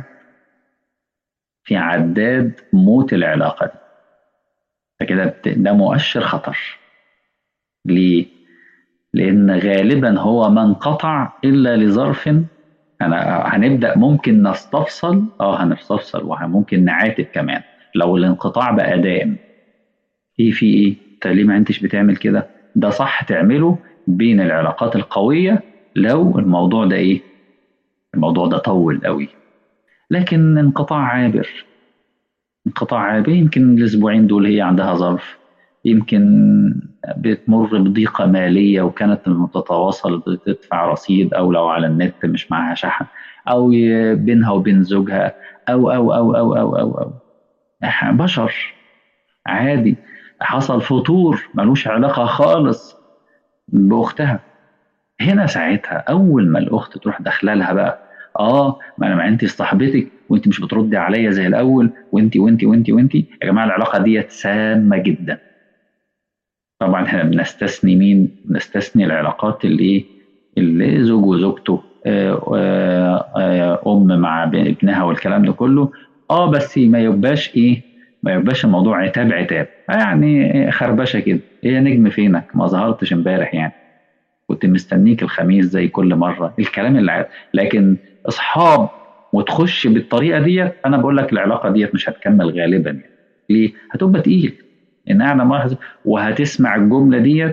في عداد موت العلاقه دي فكده ده مؤشر خطر ليه؟ لأن غالبا هو ما انقطع إلا لظرف أنا هنبدأ ممكن نستفصل اه هنستفصل وممكن نعاتب كمان لو الانقطاع بقى دائم ايه في ايه؟ انت ليه ما انتش بتعمل كده؟ ده صح تعمله بين العلاقات القوية لو الموضوع ده ايه؟ الموضوع ده طول قوي لكن انقطاع عابر انقطاع عابر يمكن الاسبوعين دول هي عندها ظرف يمكن بتمر بضيقة مالية وكانت تتواصل بتدفع رصيد أو لو على النت مش معاها شحن أو بينها وبين زوجها أو أو أو أو أو أو, أو. بشر عادي حصل فتور ملوش علاقة خالص بأختها هنا ساعتها أول ما الأخت تروح داخلة لها بقى اه ما انا ما انت صاحبتك وانت مش بتردي عليا زي الاول وانت وانت وانت وانت يا جماعه العلاقه ديت سامه جدا طبعا احنا بنستثني مين بنستثني العلاقات اللي ايه اللي زوج وزوجته آه آه ام مع ابنها والكلام ده كله اه بس ما يبقاش ايه ما يبقاش الموضوع عتاب عتاب يعني خربشه كده ايه يا نجم فينك ما ظهرتش امبارح يعني كنت مستنيك الخميس زي كل مره الكلام اللي عاد. لكن اصحاب وتخش بالطريقه ديت انا بقول لك العلاقه ديت مش هتكمل غالبا يعني ليه؟ هتبقى تقيل ان انا ملاحظ وهتسمع الجمله ديت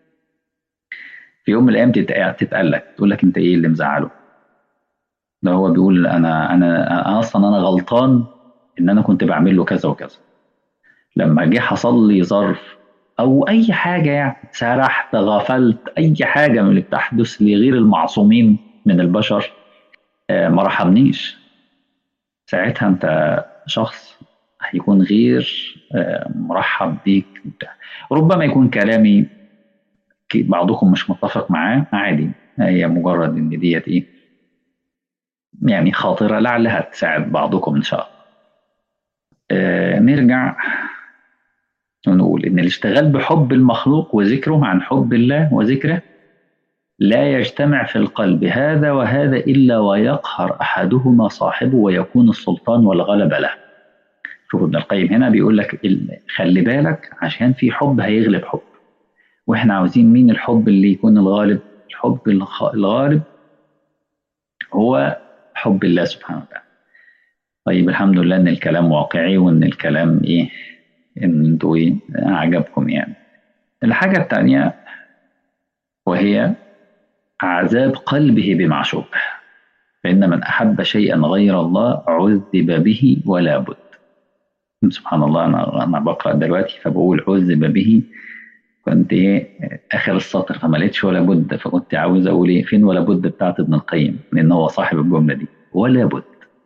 في يوم من الايام تتقال لك تقول لك انت ايه اللي مزعله؟ ده هو بيقول انا انا انا اصلا انا غلطان ان انا كنت بعمل له كذا وكذا لما جه حصل لي ظرف او اي حاجه يعني سرحت غفلت اي حاجه من اللي بتحدث لغير المعصومين من البشر ما رحمنيش ساعتها انت شخص هيكون غير مرحب بيك ربما يكون كلامي بعضكم مش متفق معاه عادي هي مجرد ان ديت ايه يعني خاطره لعلها تساعد بعضكم ان شاء الله آه نرجع ونقول ان الاشتغال بحب المخلوق وذكره عن حب الله وذكره لا يجتمع في القلب هذا وهذا إلا ويقهر أحدهما صاحبه ويكون السلطان والغلبة له شوف ابن القيم هنا بيقول لك خلي بالك عشان في حب هيغلب حب واحنا عاوزين مين الحب اللي يكون الغالب الحب الغالب هو حب الله سبحانه وتعالى طيب الحمد لله ان الكلام واقعي وان الكلام ايه ان انتوا ايه عجبكم يعني الحاجة الثانية وهي عذاب قلبه بمعشوق فإن من أحب شيئا غير الله عذب به ولا بد سبحان الله أنا أنا بقرأ دلوقتي فبقول عذب به كنت إيه آخر السطر فما لقيتش ولا بد فكنت عاوز أقول إيه فين ولا بد بتاعت ابن القيم لأن هو صاحب الجملة دي ولا بد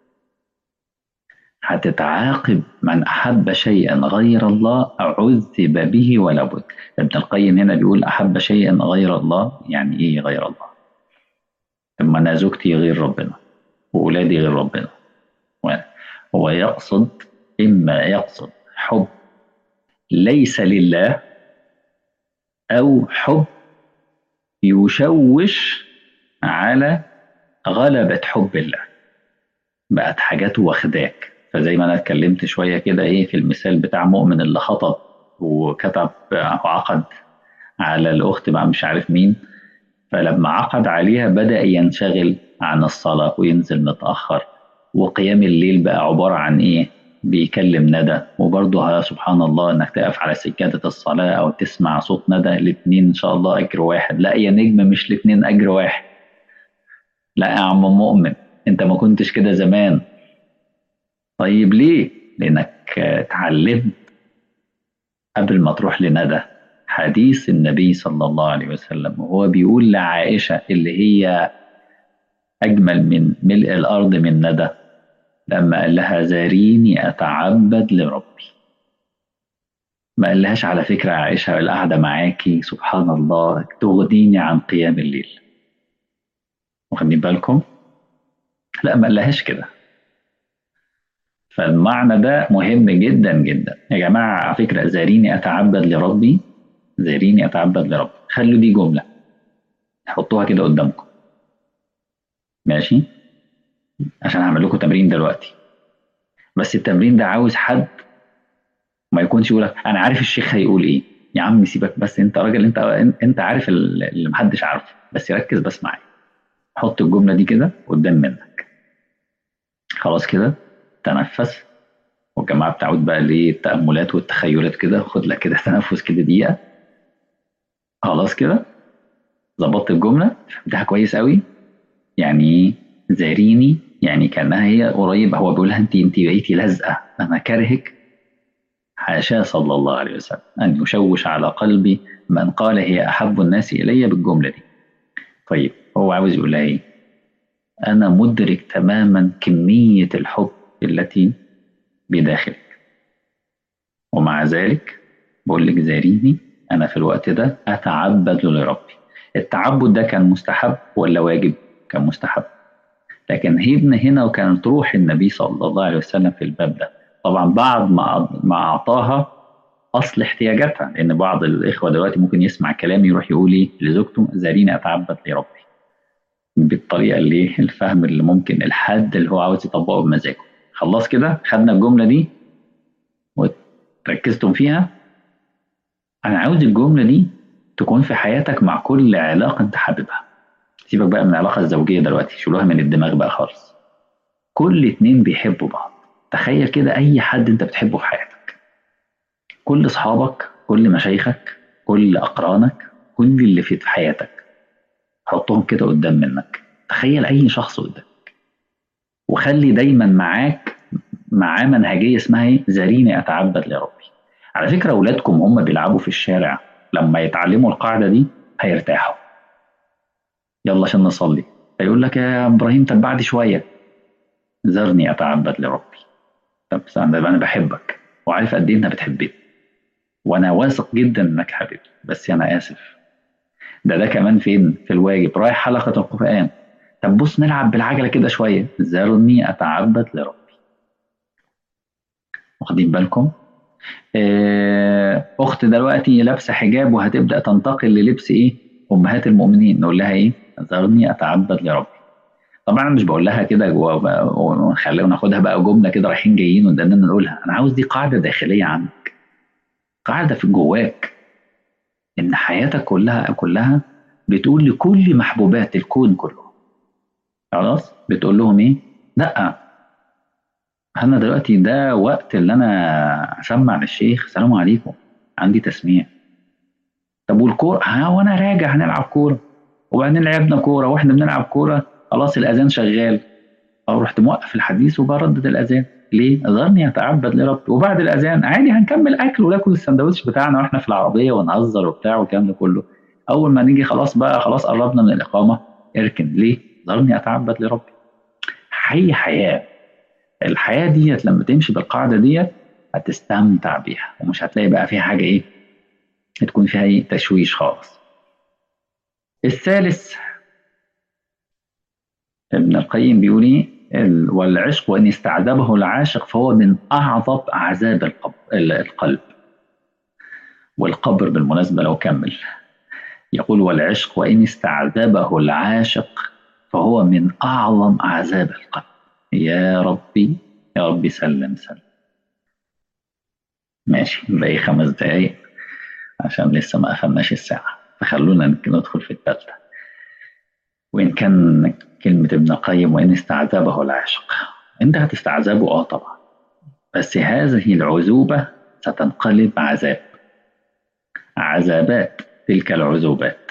هتتعاقب من أحب شيئا غير الله عذب به ولا بد ابن القيم هنا بيقول أحب شيئا غير الله يعني إيه غير الله اما انا زوجتي غير ربنا واولادي غير ربنا هو يقصد اما يقصد حب ليس لله او حب يشوش على غلبة حب الله بقت حاجات واخداك فزي ما انا اتكلمت شويه كده ايه في المثال بتاع مؤمن اللي خطب وكتب وعقد على الاخت بقى مش عارف مين فلما عقد عليها بدا ينشغل عن الصلاه وينزل متاخر وقيام الليل بقى عباره عن ايه بيكلم ندى وبرضه سبحان الله انك تقف على سجاده الصلاه او تسمع صوت ندى الاثنين ان شاء الله اجر واحد لا يا نجم مش الاثنين اجر واحد لا يا عم مؤمن انت ما كنتش كده زمان طيب ليه لانك اتعلمت قبل ما تروح لندى حديث النبي صلى الله عليه وسلم وهو بيقول لعائشة اللي هي أجمل من ملء الأرض من ندى لما قال لها زاريني أتعبد لربي ما قالهاش على فكرة عائشة القعدة معاكي سبحان الله تغنيني عن قيام الليل واخدين بالكم لا ما قالهاش كده فالمعنى ده مهم جدا جدا يا جماعة على فكرة زاريني أتعبد لربي زاريني أتعبد لربي خلوا دي جملة حطوها كده قدامكم ماشي عشان هعمل لكم تمرين دلوقتي بس التمرين ده عاوز حد ما يكونش يقول انا عارف الشيخ هيقول ايه يا عم سيبك بس انت راجل انت انت عارف اللي محدش عارفه بس ركز بس معايا حط الجمله دي كده قدام منك خلاص كده تنفس والجماعه بتعود بقى للتاملات والتخيلات كده خد لك كده تنفس كده دقيقه خلاص كده ظبطت الجمله فهمتها كويس قوي يعني زاريني يعني كانها هي قريبه هو بيقولها انت انت بقيتي لازقه انا كارهك حاشاه صلى الله عليه وسلم ان يشوش على قلبي من قال هي احب الناس الي بالجمله دي طيب هو عاوز يقول لها ايه انا مدرك تماما كميه الحب التي بداخلك ومع ذلك بقول لك زاريني انا في الوقت ده اتعبد لربي التعبد ده كان مستحب ولا واجب كان مستحب لكن هنا هنا وكانت روح النبي صلى الله عليه وسلم في الباب ده طبعا بعد ما ما اعطاها اصل احتياجاتها لان بعض الاخوه دلوقتي ممكن يسمع كلامي يروح يقول ايه لزوجته زاريني اتعبد لربي بالطريقه اللي الفهم اللي ممكن الحد اللي هو عاوز يطبقه بمزاجه خلاص كده خدنا الجمله دي وركزتم فيها انا عاوز الجمله دي تكون في حياتك مع كل علاقه انت حاببها سيبك بقى من العلاقه الزوجيه دلوقتي شيلوها من الدماغ بقى خالص كل اتنين بيحبوا بعض تخيل كده اي حد انت بتحبه في حياتك كل اصحابك كل مشايخك كل اقرانك كل اللي في حياتك حطهم كده قدام منك تخيل اي شخص قدامك وخلي دايما معاك معاه منهجيه اسمها ايه زاريني اتعبد لربي على فكره اولادكم هم بيلعبوا في الشارع لما يتعلموا القاعده دي هيرتاحوا يلا عشان نصلي فيقول لك يا ابراهيم طب بعد شويه زرني اتعبد لربي طب انا بحبك وعارف قد ايه انك بتحبني وانا واثق جدا انك حبيبي بس انا اسف ده ده كمان فين في الواجب رايح حلقه القران طب بص نلعب بالعجله كده شويه ذرني اتعبد لربي واخدين بالكم اخت دلوقتي لابسه حجاب وهتبدا تنتقل للبس ايه امهات المؤمنين نقول لها ايه ذرني اتعبد لربي طبعا انا مش بقول لها كده ونخليها وناخدها بقى جمله كده رايحين جايين ودنا نقولها انا عاوز دي قاعده داخليه عندك قاعده في جواك ان حياتك كلها كلها بتقول لكل محبوبات الكون كله خلاص بتقول لهم ايه لا انا دلوقتي ده وقت اللي انا اسمع للشيخ سلام عليكم عندي تسميع طب والكوره ها وانا راجع هنلعب كوره وبعدين لعبنا كوره واحنا بنلعب كوره خلاص الاذان شغال او رحت موقف الحديث وبردد الاذان ليه؟ ذرني اتعبد لربي وبعد الاذان عادي هنكمل اكل وناكل السندوتش بتاعنا واحنا في العربيه ونهزر وبتاع والكلام ده كله اول ما نيجي خلاص بقى خلاص قربنا من الاقامه اركن ليه؟ ذرني اتعبد لربي حي حياه الحياه ديت لما تمشي بالقاعده ديت هتستمتع بيها ومش هتلاقي بقى فيها حاجه ايه تكون فيها ايه تشويش خالص الثالث ابن القيم بيقول ايه ال- والعشق وان استعذبه العاشق فهو من اعظم عذاب القلب القلب والقبر بالمناسبه لو كمل يقول والعشق وان استعذبه العاشق فهو من اعظم عذاب القلب يا ربي يا ربي سلم سلم ماشي باقي خمس دقايق عشان لسه ما قفلناش الساعة فخلونا ندخل في الثالثة وإن كان كلمة ابن القيم وإن استعذبه العاشق أنت هتستعذبه آه طبعا بس هذه العذوبة ستنقلب عذاب عذابات تلك العذوبات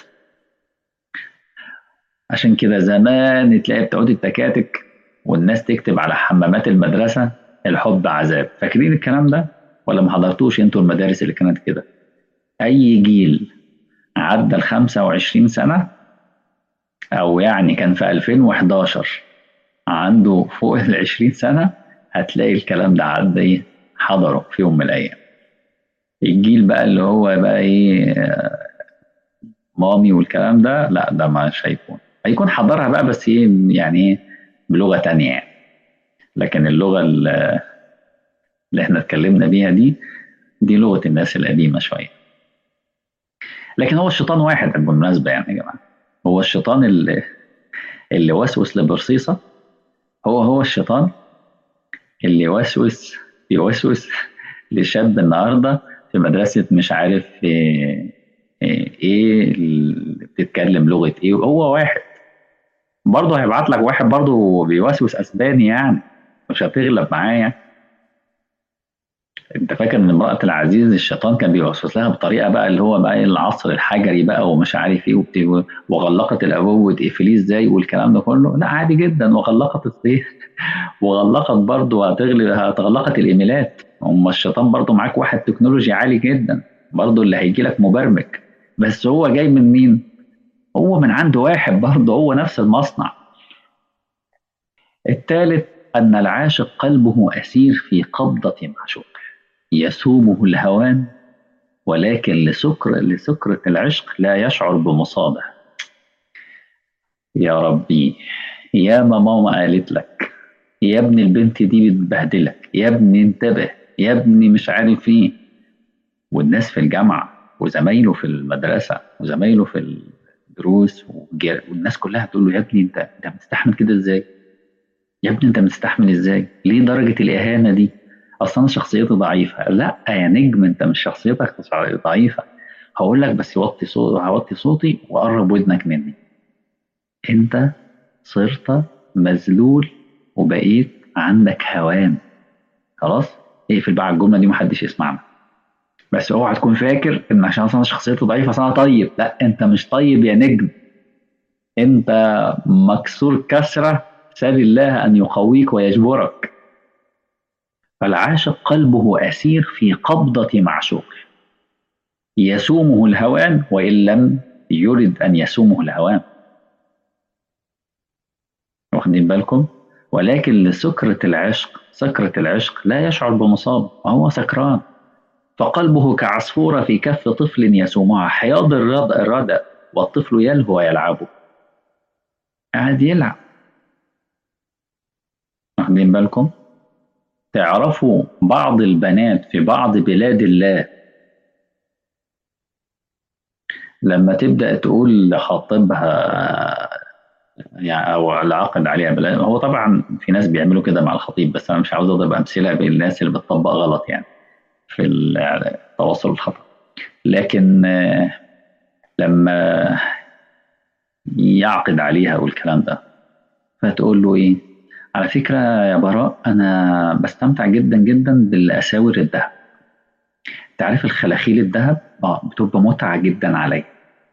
عشان كده زمان تلاقي بتعود التكاتك والناس تكتب على حمامات المدرسة الحب عذاب فاكرين الكلام ده ولا ما حضرتوش انتوا المدارس اللي كانت كده اي جيل عدى ال 25 سنة او يعني كان في 2011 عنده فوق ال 20 سنة هتلاقي الكلام ده عدى ايه حضره في يوم من الايام الجيل بقى اللي هو بقى ايه آه، مامي والكلام ده لا ده مش هيكون هيكون حضرها بقى بس ايه يعني ايه بلغة تانية يعني لكن اللغة اللي اللي احنا اتكلمنا بيها دي دي لغة الناس القديمة شوية لكن هو الشيطان واحد بالمناسبة يعني يا جماعة هو الشيطان اللي اللي وسوس لبرصيصة هو هو الشيطان اللي وسوس يوسوس لشاب النهارده في مدرسة مش عارف ايه, إيه اللي بتتكلم لغة ايه هو واحد برضه هيبعت لك واحد برضه بيوسوس اسباني يعني مش هتغلب معايا انت فاكر ان امرأة العزيز الشيطان كان بيوسوس لها بطريقة بقى اللي هو بقى العصر الحجري بقى ومش عارف ايه وبت... وغلقت الابواب وتقفليه ازاي والكلام ده كله لا عادي جدا وغلقت ايه وغلقت برضه هتغلق هتغلقت الايميلات هم الشيطان برضه معاك واحد تكنولوجي عالي جدا برضه اللي هيجي لك مبرمج بس هو جاي من مين؟ هو من عند واحد برضه هو نفس المصنع الثالث أن العاشق قلبه أسير في قبضة معشوقه يسومه الهوان ولكن لسكر لسكرة العشق لا يشعر بمصابة يا ربي يا ما ماما قالت لك يا ابن البنت دي بتبهدلك يا ابني انتبه يا ابني مش عارف ايه والناس في الجامعة وزمايله في المدرسة وزمايله في الدروس والجر- والناس كلها بتقول له يا ابني انت انت مستحمل كده ازاي؟ يا ابني انت مستحمل ازاي؟ ليه درجة الإهانة دي؟ اصل انا شخصيتي ضعيفة لا يا نجم انت مش شخصيتك ضعيفة هقول لك بس وطي صوتي هوطي صوتي وقرب ودنك مني انت صرت مذلول وبقيت عندك هوان خلاص اقفل بقى على الجمله دي محدش يسمعنا بس اوعى تكون فاكر ان عشان انا شخصيتي ضعيفه اصل انا طيب لا انت مش طيب يا نجم انت مكسور كسره سال الله ان يقويك ويجبرك فالعاشق قلبه اسير في قبضه معشوقه يسومه الهوان وان لم يرد ان يسومه الهوان واخدين بالكم ولكن لسكرة العشق سكرة العشق لا يشعر بمصاب وهو سكران فقلبه كعصفورة في كف طفل يسومها حياض الرد الردى والطفل يلهو ويلعب قاعد يلعب واخدين بالكم تعرفوا بعض البنات في بعض بلاد الله لما تبدأ تقول لخطيبها يعني او العقد عليها بلا هو طبعا في ناس بيعملوا كده مع الخطيب بس انا مش عاوز اضرب امثله بالناس اللي بتطبق غلط يعني في التواصل الخطا لكن لما يعقد عليها والكلام ده فتقول له ايه على فكره يا براء انا بستمتع جدا جدا بالاساور الذهب تعرف الخلاخيل الذهب اه بتبقى متعه جدا عليا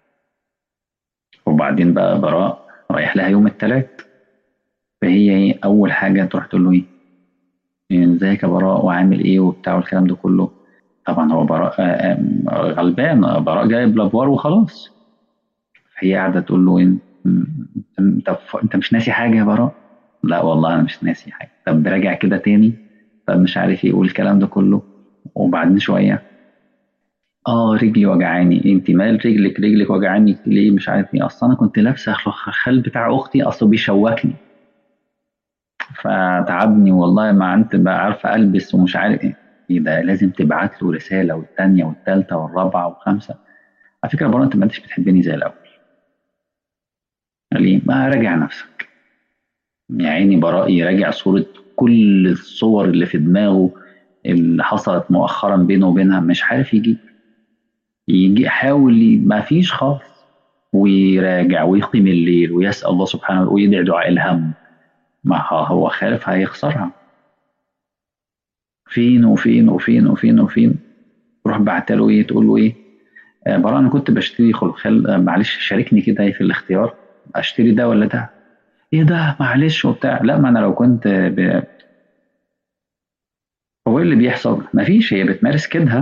وبعدين بقى براء رايح لها يوم الثلاث فهي ايه اول حاجه تروح تقول له ايه ازيك يا براء وعامل ايه وبتاع والكلام ده كله طبعا هو براء غلبان براء جايب لابوار وخلاص هي قاعده تقول له إيه؟ انت انت مش ناسي حاجه يا براء لا والله انا مش ناسي حاجه طب راجع كده تاني طب مش عارف ايه والكلام ده كله وبعدين شويه اه رجلي وجعاني انت مال رجلك رجلك وجعاني ليه مش عارف ايه اصل انا كنت لابسه الخال بتاع اختي اصله بيشوكني فتعبني والله ما انت بقى عارفه البس ومش عارف ايه ايه ده لازم تبعت له رساله والثانيه والثالثه والرابعه والخامسه على فكره برضه انت ما انتش بتحبني زي الاول ليه؟ ما راجع نفسك يا عيني براء يراجع صورة كل الصور اللي في دماغه اللي حصلت مؤخرا بينه وبينها مش عارف يجي يجي يحاول ما فيش خالص ويراجع ويقيم الليل ويسأل الله سبحانه وتعالى ويدعي دعاء الهم ما هو خالف هيخسرها فين وفين وفين وفين وفين تروح بعت له ايه تقول له ايه آه براء انا كنت بشتري خلخال آه معلش شاركني كده في الاختيار اشتري ده ولا ده ايه ده معلش وبتاع لا ما انا لو كنت ب... هو ايه اللي بيحصل مفيش هي بتمارس كدها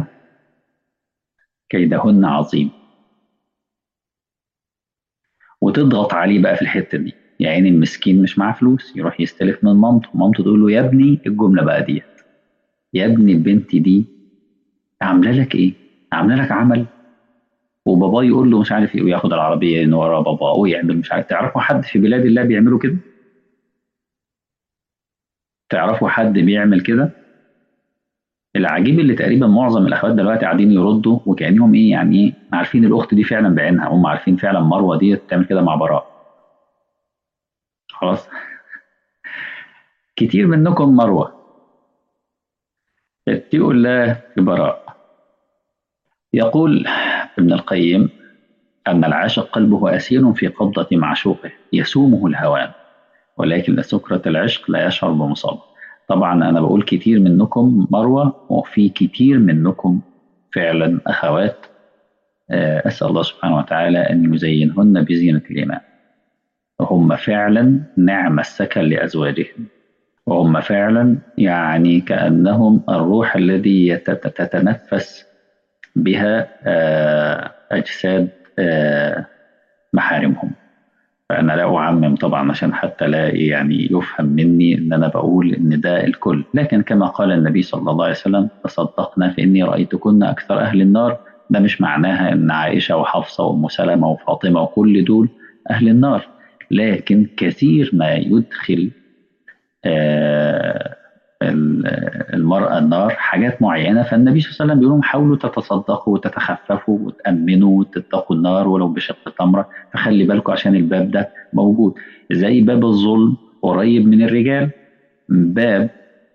كيدهن عظيم وتضغط عليه بقى في الحته دي يا عيني المسكين مش معاه فلوس يروح يستلف من مامته مامته تقول له يا ابني الجمله بقى ديت يا ابني البنت دي عامله لك ايه عامله لك عمل وباباه يقول له مش عارف ايه وياخد العربيه من ورا باباه ويعمل مش عارف تعرفوا حد في بلاد الله بيعملوا كده تعرفوا حد بيعمل كده العجيب اللي تقريبا معظم الاخوات دلوقتي قاعدين يردوا وكانهم ايه يعني ايه عارفين الاخت دي فعلا بعينها هم عارفين فعلا مروه دي بتعمل كده مع براء خلاص كتير منكم مروه اتقوا الله في براء يقول ابن القيم أن العاشق قلبه أسير في قبضة معشوقه يسومه الهوان ولكن سكرة العشق لا يشعر بمصابه طبعا أنا بقول كتير منكم مروة وفي كتير منكم فعلا أخوات أسأل الله سبحانه وتعالى أن يزينهن بزينة الإيمان وهم فعلا نعم السكن لأزواجهم وهم فعلا يعني كأنهم الروح الذي تتنفس بها أجساد محارمهم فأنا لا أعمم طبعا عشان حتى لا يعني يفهم مني إن أنا بقول إن ده الكل لكن كما قال النبي صلى الله عليه وسلم تصدقنا فإني رأيتكن أكثر أهل النار ده مش معناها إن عائشة وحفصة وأم سلمة وفاطمة وكل دول أهل النار لكن كثير ما يدخل المرأة النار حاجات معينة فالنبي صلى الله عليه وسلم بيقول لهم حاولوا تتصدقوا وتتخففوا وتأمنوا وتتقوا النار ولو بشق تمرة فخلي بالكم عشان الباب ده موجود زي باب الظلم قريب من الرجال باب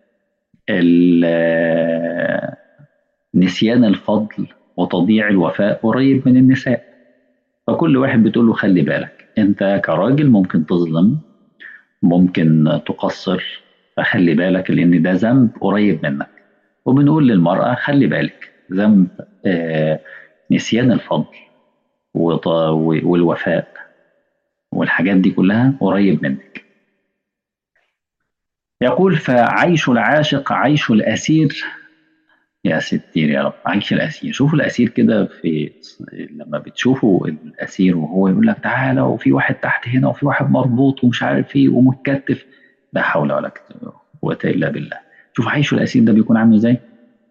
نسيان الفضل وتضييع الوفاء قريب من النساء فكل واحد بتقول له خلي بالك انت كراجل ممكن تظلم ممكن تقصر فخلي بالك لان ده ذنب قريب منك وبنقول للمرأة خلي بالك ذنب آه نسيان الفضل والوفاء والحاجات دي كلها قريب منك يقول فعيش العاشق عيش الأسير يا ستير يا رب عيش الأسير شوفوا الأسير كده في لما بتشوفوا الأسير وهو يقول لك تعالى وفي واحد تحت هنا وفي واحد مربوط ومش عارف ايه ومتكتف لا حول ولا قوة إلا بالله شوف عيش الأسير ده بيكون عامل ازاي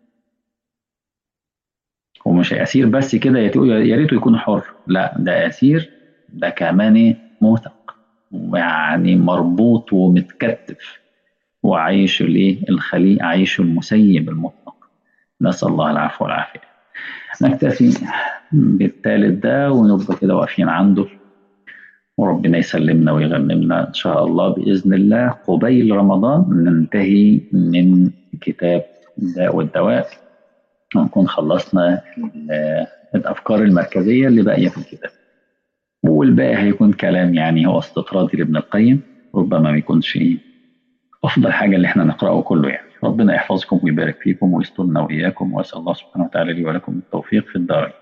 هو مش أسير بس كده يا ريته يكون حر لا ده أسير ده كمان ايه موثق يعني مربوط ومتكتف وعايش الايه الخليء عايش المسيب المطلق نسأل الله العفو والعافية نكتفي بالثالث ده ونبقى كده واقفين عنده وربنا يسلمنا ويغنمنا إن شاء الله بإذن الله قبيل رمضان ننتهي من كتاب الداء والدواء ونكون خلصنا الأفكار المركزية اللي باقية في الكتاب والباقي هيكون كلام يعني هو استطرادي لابن القيم ربما ما يكونش أفضل حاجة اللي احنا نقرأه كله يعني ربنا يحفظكم ويبارك فيكم ويسترنا وإياكم وأسأل الله سبحانه وتعالى لي ولكم التوفيق في الدارين